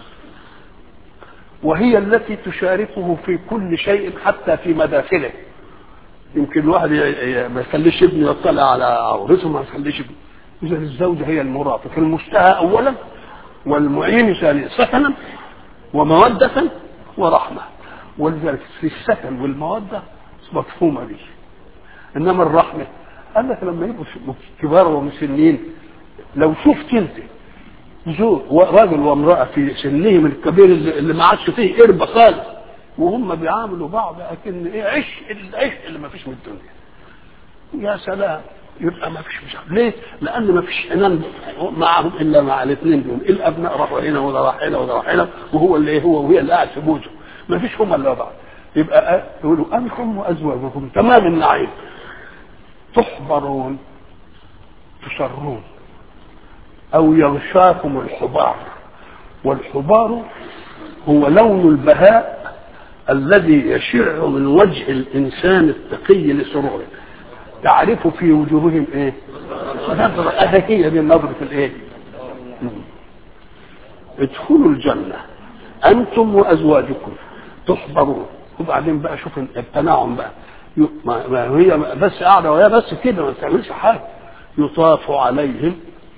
وهي التي تشاركه في كل شيء حتى في مداخله يمكن الواحد ما يخليش ابنه يطلع على عورته ما يخليش ابنه اذا الزوجه هي المرافق المشتهى اولا والمعين ثانيا سكنا وموده ورحمه ولذلك في السكن والموده مفهومه دي انما الرحمه قال لك لما يبقوا كبار ومسنين لو شفت انت زوج راجل وامراه في سنهم الكبير اللي ما عادش فيه قربه خالص وهم بيعاملوا بعض اكن ايه عشق العشق اللي ما فيش من الدنيا يا سلام يبقى ما فيش مش ليه؟ لان ما فيش حنان معهم الا مع الاثنين دول الابناء راحوا هنا وده راح هنا وده راح هنا وهو اللي إيه هو وهي اللي قاعد في بوزه ما فيش هم الا بعض يبقى يقولوا انتم وازواجكم تمام النعيم تحبرون تسرون او يغشاكم الحبار والحبار هو لون البهاء الذي يشع من وجه الانسان التقي لسروره تعرف في وجوههم ايه نظرة أذكية دي نظرة الايه ادخلوا الجنة أنتم وأزواجكم تحبرون وبعدين بقى شوف التناعم بقى ما ما هي بس قاعدة وهي بس كده ما بتعملش حاجة يطاف عليهم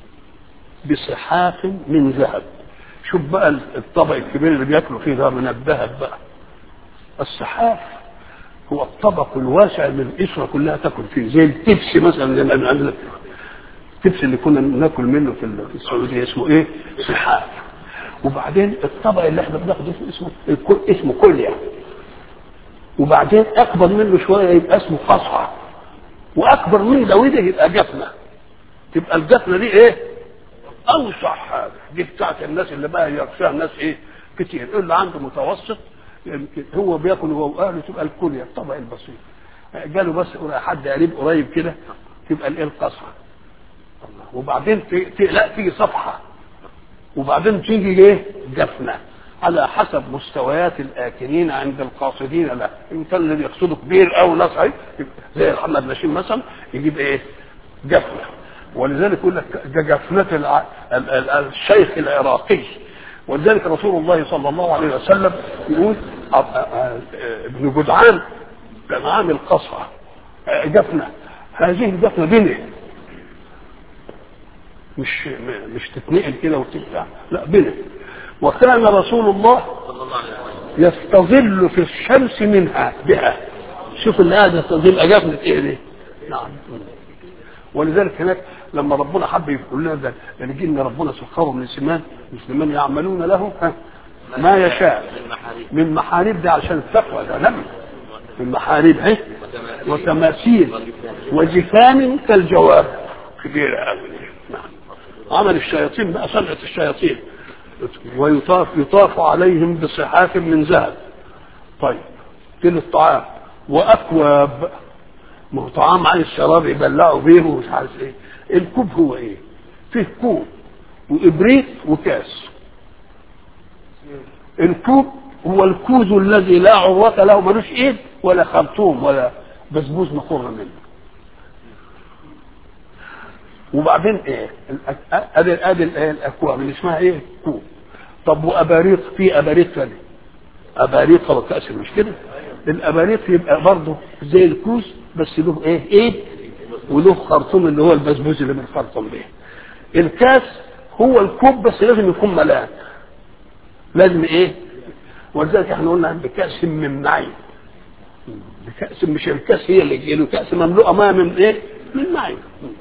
بصحاف من ذهب شوف بقى الطبق الكبير اللي بياكلوا فيه ده من الذهب بقى السحاف هو الطبق الواسع اللي الاسره كلها تاكل فيه زي التبس مثلا زي ما عندنا التبس اللي كنا ناكل منه في السعوديه اسمه ايه؟ سحاف وبعدين الطبق اللي احنا بناخده اسمه اسمه كليا وبعدين اكبر منه شويه يبقى اسمه قصعه واكبر من ده وده يبقى جفنه تبقى الجفنه دي ايه؟ اوسع حاجه دي بتاعت الناس اللي بقى يغشاها الناس ايه؟ كتير اللي عنده متوسط يمكن هو بياكل هو واهله تبقى الكليه الطبق البسيط جاله بس حد قريب قريب كده تبقى الايه القصعه وبعدين لا تيجي صفحه وبعدين تيجي ايه جفنه على حسب مستويات الاكلين عند القاصدين له ان كان الذي يقصده كبير او نصعي زي محمد نشيم مثلا يجيب ايه جفنه ولذلك يقول لك جفنه الع... الشيخ العراقي ولذلك رسول الله صلى الله عليه وسلم يقول ابن جدعان كان عامل قصعة جفنة هذه الجفنة بنه مش مش تتنقل كده وتبقى لا بنه وكان رسول الله يستظل في الشمس منها بها شوف اللي قاعد يستظل جفنة ايه دي نعم ولذلك هناك لما ربنا حب يقول لنا ده يجي لنا ربنا سخره من سمان مسلمان يعملون له ما يشاء من محاريب ده عشان التقوى ده نبي من محاريب اهي وتماثيل وجفان كالجواب كبيرة قوي نعم عمل الشياطين بقى صنعة الشياطين ويطاف يطاف عليهم بصحاف من ذهب طيب كل الطعام واكواب ما هو طعام عايز شراب يبلعوا بيه ومش عارف ايه الكوب هو ايه فيه كوب وابريق وكاس الكوب هو الكوز الذي لا عروة له ملوش ايد ولا خرطوم ولا بسبوس مخر منه وبعدين ايه الأك- ادي ادي الايه الاكواب اللي اسمها ايه كوب طب واباريق في اباريق ثانيه اباريق وكاس مش كده الاباريق يبقى برضه زي الكوز بس له ايه ايد وله خرطوم اللي هو البسبوس اللي بنخرطم به الكاس هو الكوب بس لازم يكون ملان لازم ايه ولذلك احنا قلنا بكاس من معين بكاس مش الكاس هي اللي تجيله كاس مملوءه ماء من ايه من معين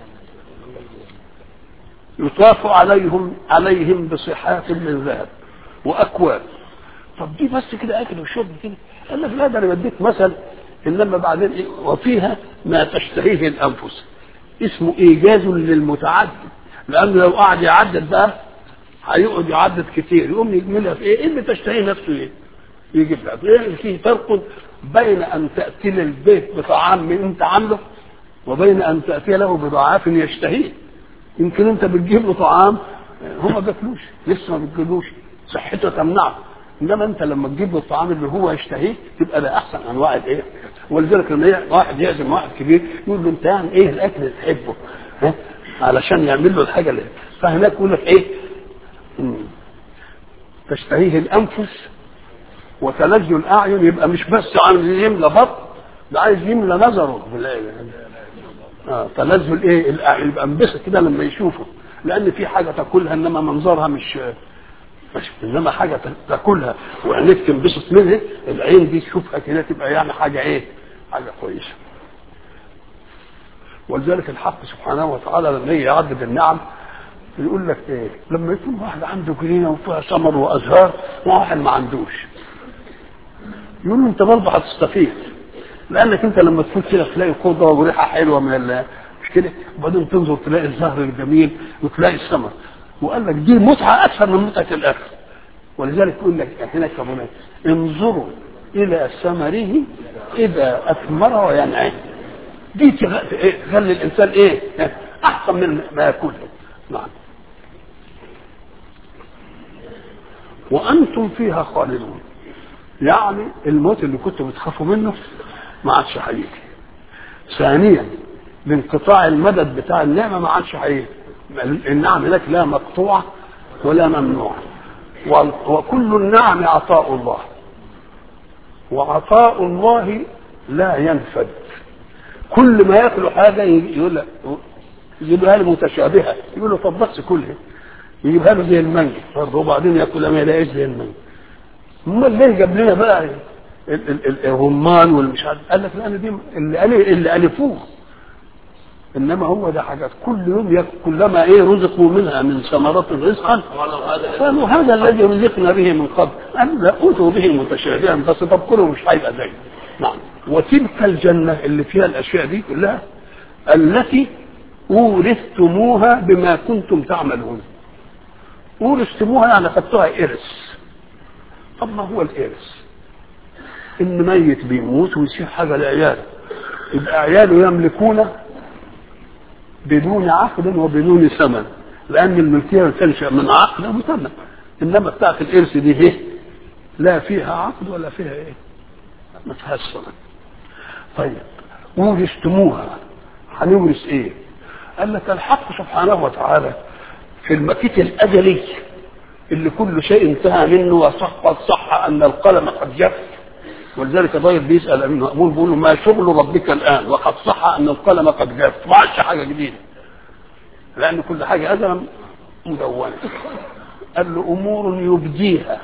يطاف عليهم عليهم بصحاف من ذهب واكواب طب دي بس كده اكل وشرب كده قال لك لا ده انا بديك مثل انما بعدين إيه؟ وفيها ما تشتهيه الانفس اسمه ايجاز للمتعدد لانه لو قعد يعدد بقى هيقعد يعدد كتير يقوم يجملها في ايه؟ ايه اللي تشتهيه نفسه ايه؟ يجيب لك إيه في فرق بين ان تاتي للبيت بطعام من انت عامله وبين ان تاتي له بضعاف يشتهيه يمكن انت بتجيب له طعام هو ما بياكلوش لسه ما بتجيبوش صحته تمنعه انما انت لما تجيب له الطعام اللي هو يشتهيه تبقى ده احسن انواع الايه ولذلك لما ي- واحد يعزم واحد كبير يقول له انت يعني ايه الاكل اللي تحبه ها؟ علشان يعمل له الحاجه اللي فهناك يقول لك ايه مم. تشتهيه الانفس وتلذ الاعين يبقى مش بس عايز يملى بطن ده عايز يملى نظره بالآية. اه تلذ الايه الاعين يبقى انبسط كده لما يشوفه لان في حاجه تاكلها انما منظرها مش مش انما حاجه تاكلها وعينيك تنبسط منها العين دي تشوفها كده تبقى يعني حاجه ايه؟ حاجه كويسه. ولذلك الحق سبحانه وتعالى لما يجي يعدد النعم يقول لك ايه؟ لما يكون واحد عنده جنينه وفيها ثمر وازهار وواحد ما عندوش. يقول له انت برضه هتستفيد. لانك انت لما تكون كده تلاقي خضره وريحه حلوه من ال- مش كده؟ وبعدين تنظر تلاقي الزهر الجميل وتلاقي الثمر. وقال لك دي متعه اكثر من متعه الاكل. ولذلك يقول لك هنا كمان انظروا الى ثمره اذا اثمر وينعم. دي تغ- إيه؟ تخلي الانسان ايه؟ احسن من ما ياكله. نعم. وانتم فيها خالدون. يعني الموت اللي كنتوا بتخافوا منه ما عادش هيجي. ثانيا بانقطاع المدد بتاع النعمه ما عادش هيجي. النعم هناك لا مقطوعه ولا ممنوعه. وال- وكل النعم عطاء الله. وعطاء الله لا ينفد. كل ما ياكلوا حاجه يجي- يقول لك يجيبها له متشابهه يقول له طب بس كلها يجيبها له زي المانجا برضه وبعدين ياكلها ما يلاقيش زي المانجا امال ليه جاب لنا بقى ال- ال- ال- الرمان والمش عارف قال لك لان دي اللي ألف- اللي الفوه انما هو ده حاجات كل يوم ياكل كلما ايه رزقوا منها من ثمرات رزقا قالوا هذا الذي رزقنا به من قبل قالوا لا اوتوا به متشابها بس طب كله مش هيبقى زيه نعم وتلك الجنه اللي فيها الاشياء دي كلها التي اورثتموها بما كنتم تعملون اورثتموها يعني خدتوها ارث طب ما هو الارث ان ميت بيموت ويسيب حاجه لعياله يبقى عياله يملكون بدون عقد وبدون ثمن لان الملكيه تنشا من عقد وثمن انما بتاعت الارث دي ايه لا فيها عقد ولا فيها ايه ما فيهاش ثمن طيب ورثتموها هنورث ايه قال لك الحق سبحانه وتعالى في المكيت الازلي اللي كل شيء انتهى منه وصح قد صح ان القلم قد جف ولذلك الراجل بيسال ابن مأمون بيقول له ما شغل ربك الان وقد صح ان القلم قد جف ما عادش حاجه جديده لان كل حاجه ازلا مدونه قال له امور يبديها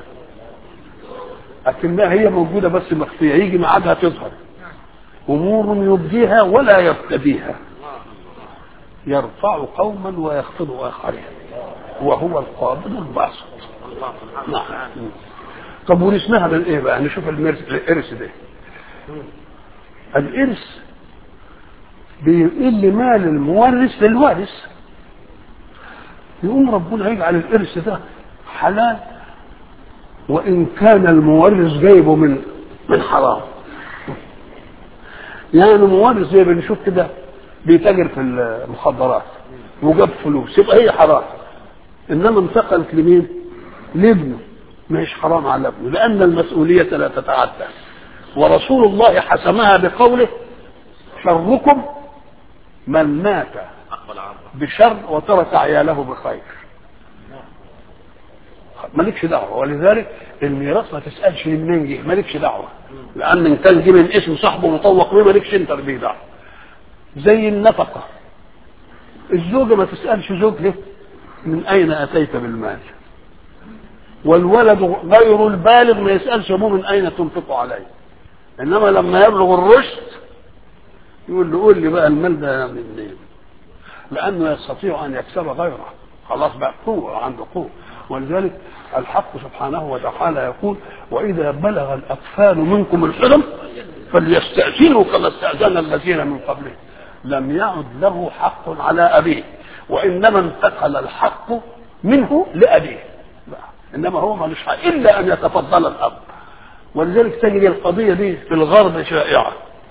لكنها هي موجوده بس مخفيه يجي ميعادها تظهر امور يبديها ولا يبتديها يرفع قوما ويخفض اخرين وهو القابض الباسط نعم طب ورثناها من ايه بقى نشوف المرث الارث ده الارث بيقل مال المورث للوارث يقوم ربنا يجعل الارث ده حلال وان كان المورث جايبه من من حرام يعني مورث زي بنشوف كده بيتاجر في المخدرات وجاب فلوس يبقى هي حرام انما انتقلت لمين؟ لابنه مش حرام على ابنه لان المسؤوليه لا تتعدى ورسول الله حسمها بقوله شركم من مات بشر وترك عياله بخير مالكش دعوه ولذلك الميراث ما تسالش منين جه مالكش دعوه لان ان كان جه من اسم صاحبه مطوق بيه مالكش انت بيه دعوه زي النفقه الزوجه ما تسالش زوجها من اين اتيت بالمال والولد غير البالغ ما يسالش ابوه من اين تنفق عليه انما لما يبلغ الرشد يقول له قول لي بقى المال ده منين لانه يستطيع ان يكسب غيره خلاص بقى قوه عنده قوه ولذلك الحق سبحانه وتعالى يقول واذا بلغ الاطفال منكم الحلم فليستاذنوا كما استاذن الذين من قبلهم لم يعد له حق على ابيه وانما انتقل الحق منه لابيه انما هو ملوش حق الا ان يتفضل الاب ولذلك تجد القضيه دي في الغرب شائعه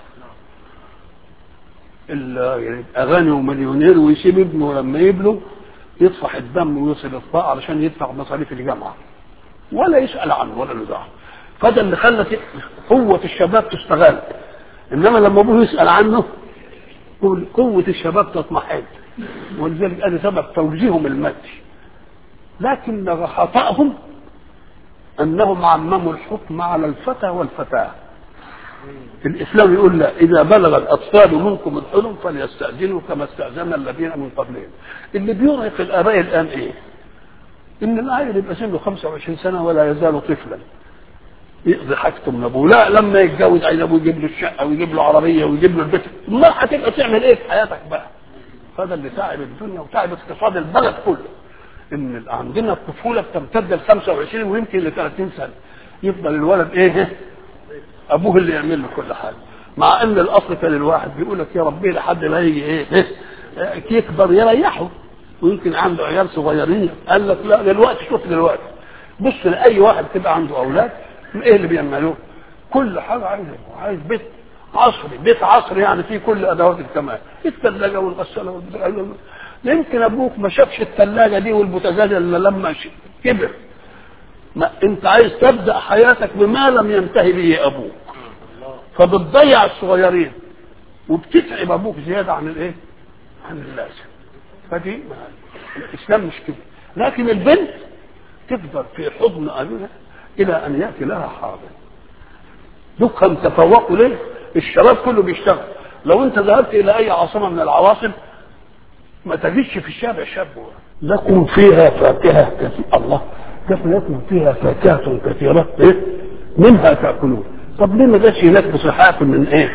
اغاني ومليونير ويسيب ابنه لما يبلغ يطفح الدم ويوصل الطاقة علشان يدفع مصاريف الجامعة ولا يسأل عنه ولا له فده اللي خلت قوة الشباب تستغل إنما لما أبوه يسأل عنه قوة الشباب تطمحن ولذلك هذا سبب توجيههم المادي لكن خطأهم أنهم عمموا الحكم على الفتى والفتاة الاسلام يقول لا اذا بلغ الاطفال منكم الحلم فليستاذنوا كما استاذن الذين من قبلهم اللي بيرهق الاباء الان ايه ان العيل يبقى سنه 25 سنه ولا يزال طفلا يقضي حاجته من ابوه لا لما يتجوز عايز ابوه يجيب له الشقه ويجيب له عربيه ويجيب له البيت ما هتبقى تعمل ايه في حياتك بقى هذا اللي تعب الدنيا وتعب اقتصاد البلد كله ان عندنا الطفوله بتمتد ل 25 ويمكن ل 30 سنه يفضل الولد ايه ابوه اللي يعمل له كل حاجه مع ان الاصل كان الواحد بيقول لك يا ربي لحد ما يجي ايه يكبر يريحه ويمكن عنده عيال صغيرين قال لك لا دلوقتي شوف دلوقتي بص لاي واحد تبقى عنده اولاد ايه اللي بيعملوه كل حاجه عايز عايز بيت عصري بيت عصري يعني فيه كل ادوات الكمال الثلاجه والغساله والبتاع يمكن ابوك ما شافش الثلاجه دي والبوتاجاز الا لما كبر ما انت عايز تبدا حياتك بما لم ينتهي به ابوك فبتضيع الصغيرين وبتتعب ابوك زياده عن الايه؟ عن اللازم فدي الاسلام مش كده لكن البنت تفضل في حضن ابيها الى ان ياتي لها حاضر دكهم تفوقوا ليه؟ الشباب كله بيشتغل لو انت ذهبت الى اي عاصمه من العواصم ما تجدش في الشارع شاب لكم فيها فاكهه كثيره الله لكم لكم فيها فاكهه كثيره إيه؟ منها تاكلون طب ليه ما جاش هناك بصحاف من ايه؟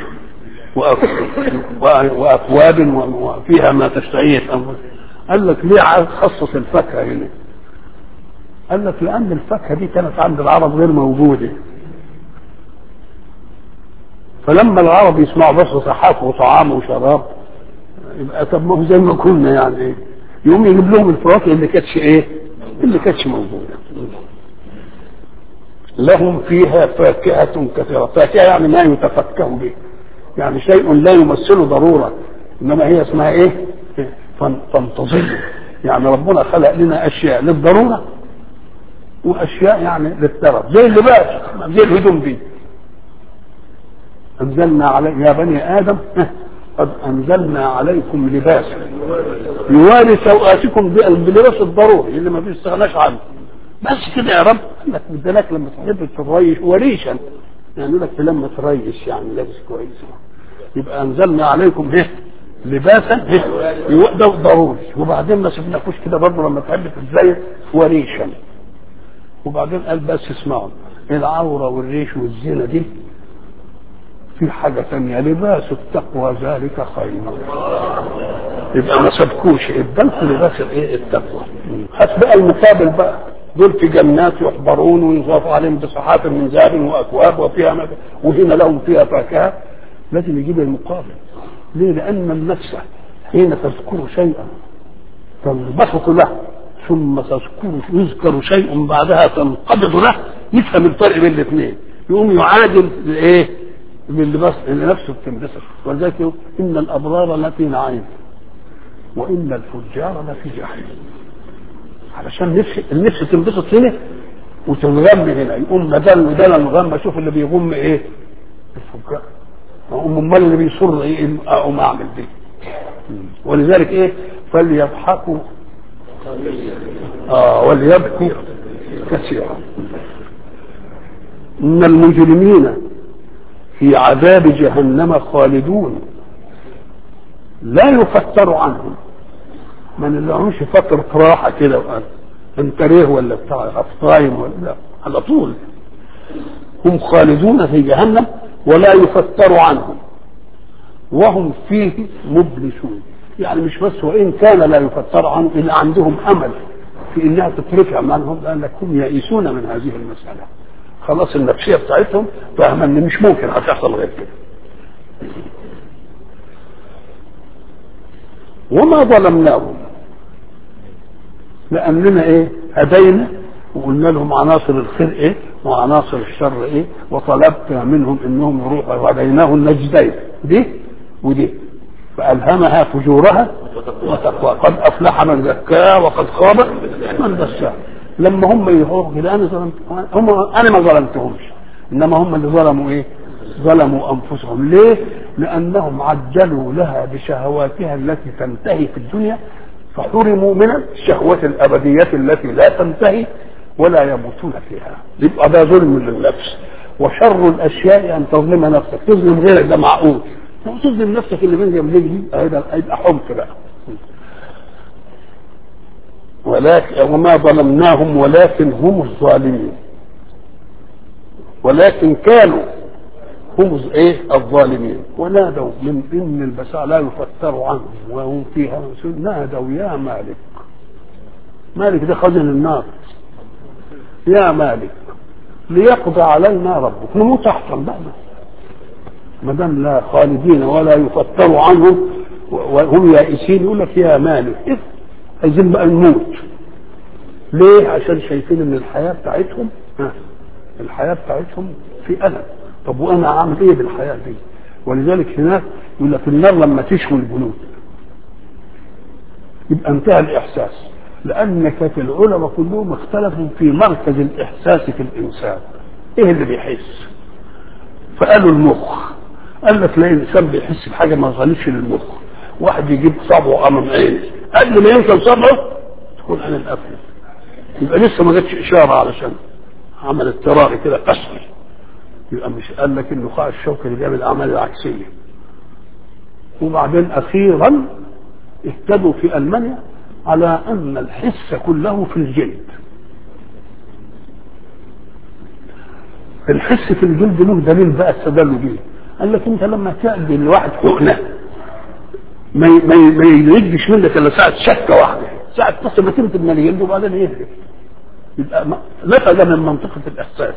واكواب وفيها ما تشتهيه الانفس قال لك ليه خصص الفاكهه هنا؟ قال لك لان الفاكهه دي كانت عند العرب غير موجوده فلما العرب يسمعوا بس صحاف وطعام وشراب يبقى طب ما هو زي ما كنا يعني ايه يقوم يجيب لهم الفواكه اللي كانتش ايه اللي كانتش موجوده لهم فيها فاكهة كثيرة فاكهة يعني ما يتفكه به يعني شيء لا يمثل ضرورة إنما هي اسمها إيه فانتظر يعني ربنا خلق لنا أشياء للضرورة وأشياء يعني للترف زي اللباس زي الهدوم دي أنزلنا علي يا بني آدم قد أنزلنا عليكم لباسا يواري سوآتكم باللباس الضروري اللي ما بيستغناش عنه بس كده يا رب قال لك ادالك لما تحب تريش وريشا يعني لك لما تريش يعني لابس كويس يبقى انزلنا عليكم ايه لباسا ايه ده ضروري وبعدين ما سبناكوش كده برضه لما تحب تتزين وريشا وبعدين قال بس اسمعوا العوره والريش والزينه دي في حاجة ثانية لباس التقوى ذلك خير يبقى ما سبكوش ادالكم لباس الايه التقوى هات بقى المقابل بقى دول في جنات يحبرون وينصاف عليهم بصحاف من ذهب واكواب وفيها مك... وهنا لهم فيها فاكهه لازم يجيب المقابل ليه؟ لان النفس حين تذكر شيئا تنبسط له ثم تذكر يذكر شيء بعدها تنقبض له يفهم الفرق بين الاثنين يقوم يعادل الايه؟ باللباس اللي نفسه بتنبسط ولذلك يقول ان الابرار لفي نعيم وان الفجار لفي جحيم علشان نفس النفس تنبسط هنا وتنغم هنا يقوم بدل بدل الغم اشوف اللي بيغم ايه الفكاء أقوم امال اللي بيصر ايه اقوم اعمل دي ولذلك ايه فليضحكوا اه وليبكوا كثيرا ان المجرمين في عذاب جهنم خالدون لا يفتر عنهم ما نلاقوش فترة راحة كده وقال انت ريه ولا بتاع افطايم ولا لا على طول هم خالدون في جهنم ولا يفتر عنهم وهم فيه مبلسون يعني مش بس وان كان لا يفتر عنهم الا عندهم امل في انها تترفع عنهم لانهم يئسون من هذه المساله خلاص النفسيه بتاعتهم فاهمه ان مش ممكن هتحصل غير كده وما ظلمناهم لاننا ايه هدينا وقلنا لهم عناصر الخير ايه وعناصر الشر ايه وطلبت منهم انهم يروحوا وهديناه النجدين دي ودي فالهمها فجورها وتقوى قد افلح من زكاها وقد خاب من دساها لما هم يروحوا كده انا ظلمت هم انا ما ظلمتهمش انما هم اللي ظلموا ايه ظلموا انفسهم ليه لانهم عجلوا لها بشهواتها التي تنتهي في الدنيا فحرموا من الشهوة الأبدية التي لا تنتهي ولا يموتون فيها يبقى ده ظلم للنفس وشر الأشياء أن تظلم نفسك تظلم غيرك ده معقول لو تظلم نفسك اللي بين جنبك دي هيبقى هيبقى حمق بقى ولكن وما ظلمناهم ولكن هم الظالمين ولكن كانوا هم ايه الظالمين ونادوا من ان البشر لا يفتر عنهم وهم فيها نادوا يا مالك مالك ده خزن النار يا مالك ليقضى علينا ربك نموت احسن بقى ما دام لا خالدين ولا يفتر عنهم وهم يائسين يقول لك يا مالك إيه؟ عايزين بقى نموت ليه عشان شايفين ان الحياه بتاعتهم ها الحياه بتاعتهم في الم طب وانا اعمل ايه بالحياه دي ولذلك هناك يقول لك النار لما تشوي الجنود يبقى انتهى الاحساس لان كانت العلماء كلهم اختلفوا في مركز الاحساس في الانسان ايه اللي بيحس فقالوا المخ قال لك لا الانسان بيحس بحاجه ما غالبش للمخ واحد يجيب صبعه امام عينه قبل ما ينزل صبعه تكون عين القفل يبقى لسه ما جاتش اشاره علشان عمل اضطراري كده قسري يبقى مش قال لك النخاع الشوكي اللي بيعمل الاعمال العكسيه وبعدين اخيرا اهتدوا في المانيا على ان الحس كله في الجلد الحس في الجلد له دليل بقى استدلوا بيه قال لك انت لما تأدي الواحد حقنه ما ما ما يردش منك الا ساعه شكه واحده ساعه بس ما تمت من الجلد وبعدين يهرب يبقى نفذ من منطقه الاحساس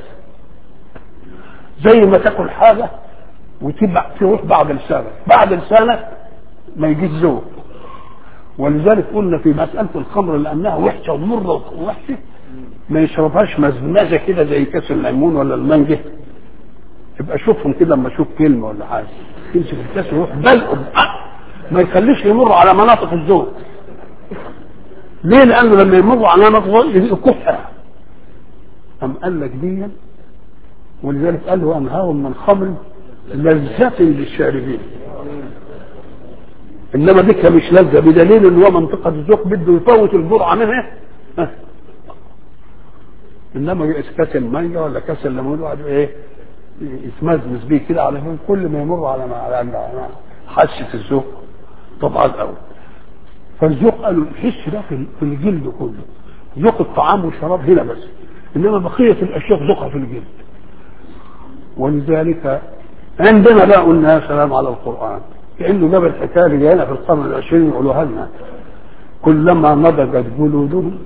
زي ما تاكل حاجه وتبع تروح بعد لسانك بعد لسانك ما يجيش ذوق ولذلك قلنا في مساله الخمر لانها وحشه ومره ووحشه ما يشربهاش مزمزه كده زي كاس الليمون ولا المانجا يبقى شوفهم كده لما اشوف كلمه ولا حاجه تمسك الكاس ويروح بلقه ما يخليش يمر على مناطق الذوق ليه لانه لما يمر على مناطق يكحها أم قال لك دي ولذلك قال وانهار من خمر لذة للشاربين انما ديك مش لذة بدليل ان هو منطقة الذوق بده يفوت الجرعة منها ها. انما كاس المانجا ولا كاس الليمون واحد ايه يتمزمز بيه كده على كل ما يمر على على حاسه الذوق طبعا الاول فالذوق قالوا الحس ده في في الجلد كله ذوق الطعام والشراب هنا بس انما بقيه الاشياء ذوقها في الجلد ولذلك عندنا بقى قلنا يا سلام على القران كانه جاب الحكايه اللي جاينا في القرن العشرين يقولوها لنا كلما نضجت جلودهم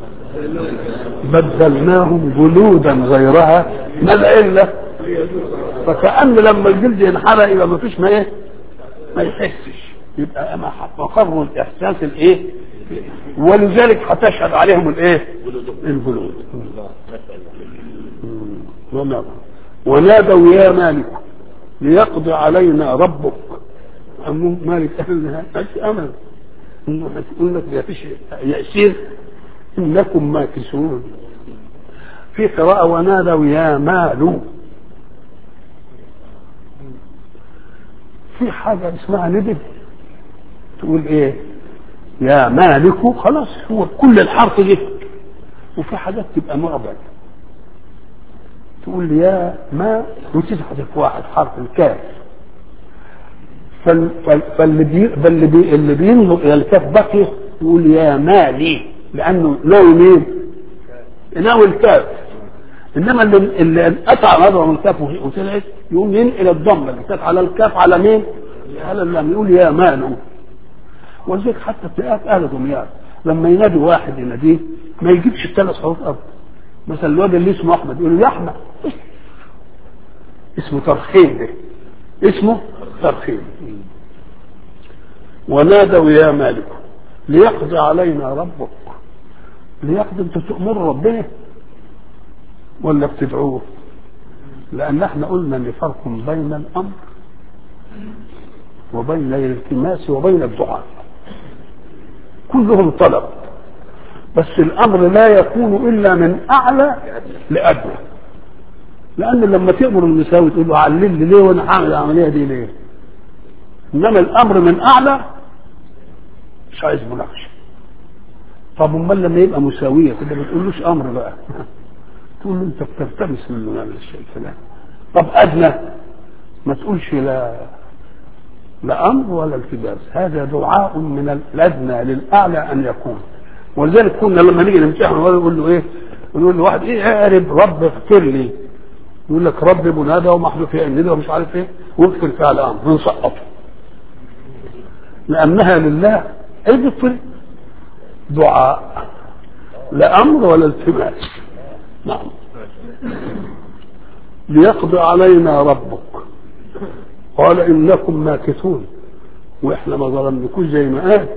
بدلناهم جلودا غيرها ما الا فكأن لما الجلد ينحرق يبقى ما فيش ما ايه ما يحسش يبقى مقر الاحساس الايه ولذلك هتشهد عليهم الايه الجلود ونادوا يا مالك ليقضي علينا ربك أمه مالك قال لها امل انه هتقول لك ما فيش يأسير انكم ماكسون في قراءة ونادوا يا مال في حاجة اسمها ندب تقول ايه يا مالك خلاص هو كل الحرف ده وفي حاجات تبقى معبد تقول يا ما وتحذف واحد حرف الكاف فال فال فاللي بي فاللي بي اللي بينظر الى الكاف بقي يقول يا مالي لانه ناوي مين؟ ناوي الكاف انما اللي اللي قطع نظره من الكاف وطلعت يقوم ينقل الضمه اللي كانت على الكاف على مين؟ على اللام يقول يا مالو ولذلك حتى تلاقيها في اهل دمياط لما ينادي واحد يناديه ما يجيبش الثلاث حروف ابدا مثلا الواد اللي اسمه احمد يقول له يا احمد اسمه ترخيم ده اسمه ترخيم ونادوا يا مالك ليقضي علينا ربك ليقضي انت تؤمر ربنا ولا بتدعوه لان احنا قلنا ان فرق بين الامر وبين الالتماس وبين الدعاء كلهم طلب بس الامر لا يكون الا من اعلى لادنى لان لما تامر المساوي تقول له علل لي ليه وانا هعمل العمليه دي ليه انما الامر من اعلى مش عايز مناقشه طب امال لما يبقى مساويه كده ما تقولوش امر بقى تقول له انت بتلتمس منه نعمل الشيء الفلاني طب ادنى ما تقولش لا لا امر ولا التباس هذا دعاء من الادنى للاعلى ان يكون ولذلك كنا لما نيجي نمتحن نقول له ايه نقول له واحد ايه اعرب رب اغفر لي يقول لك رب منادى ومحذوف ان ده ومش عارف ايه واغفر فعل امر نسقطه لانها لله اغفر دعاء لا امر ولا التماس نعم ليقضي علينا ربك قال انكم ماكثون واحنا ما ظلمناكوش زي ما قال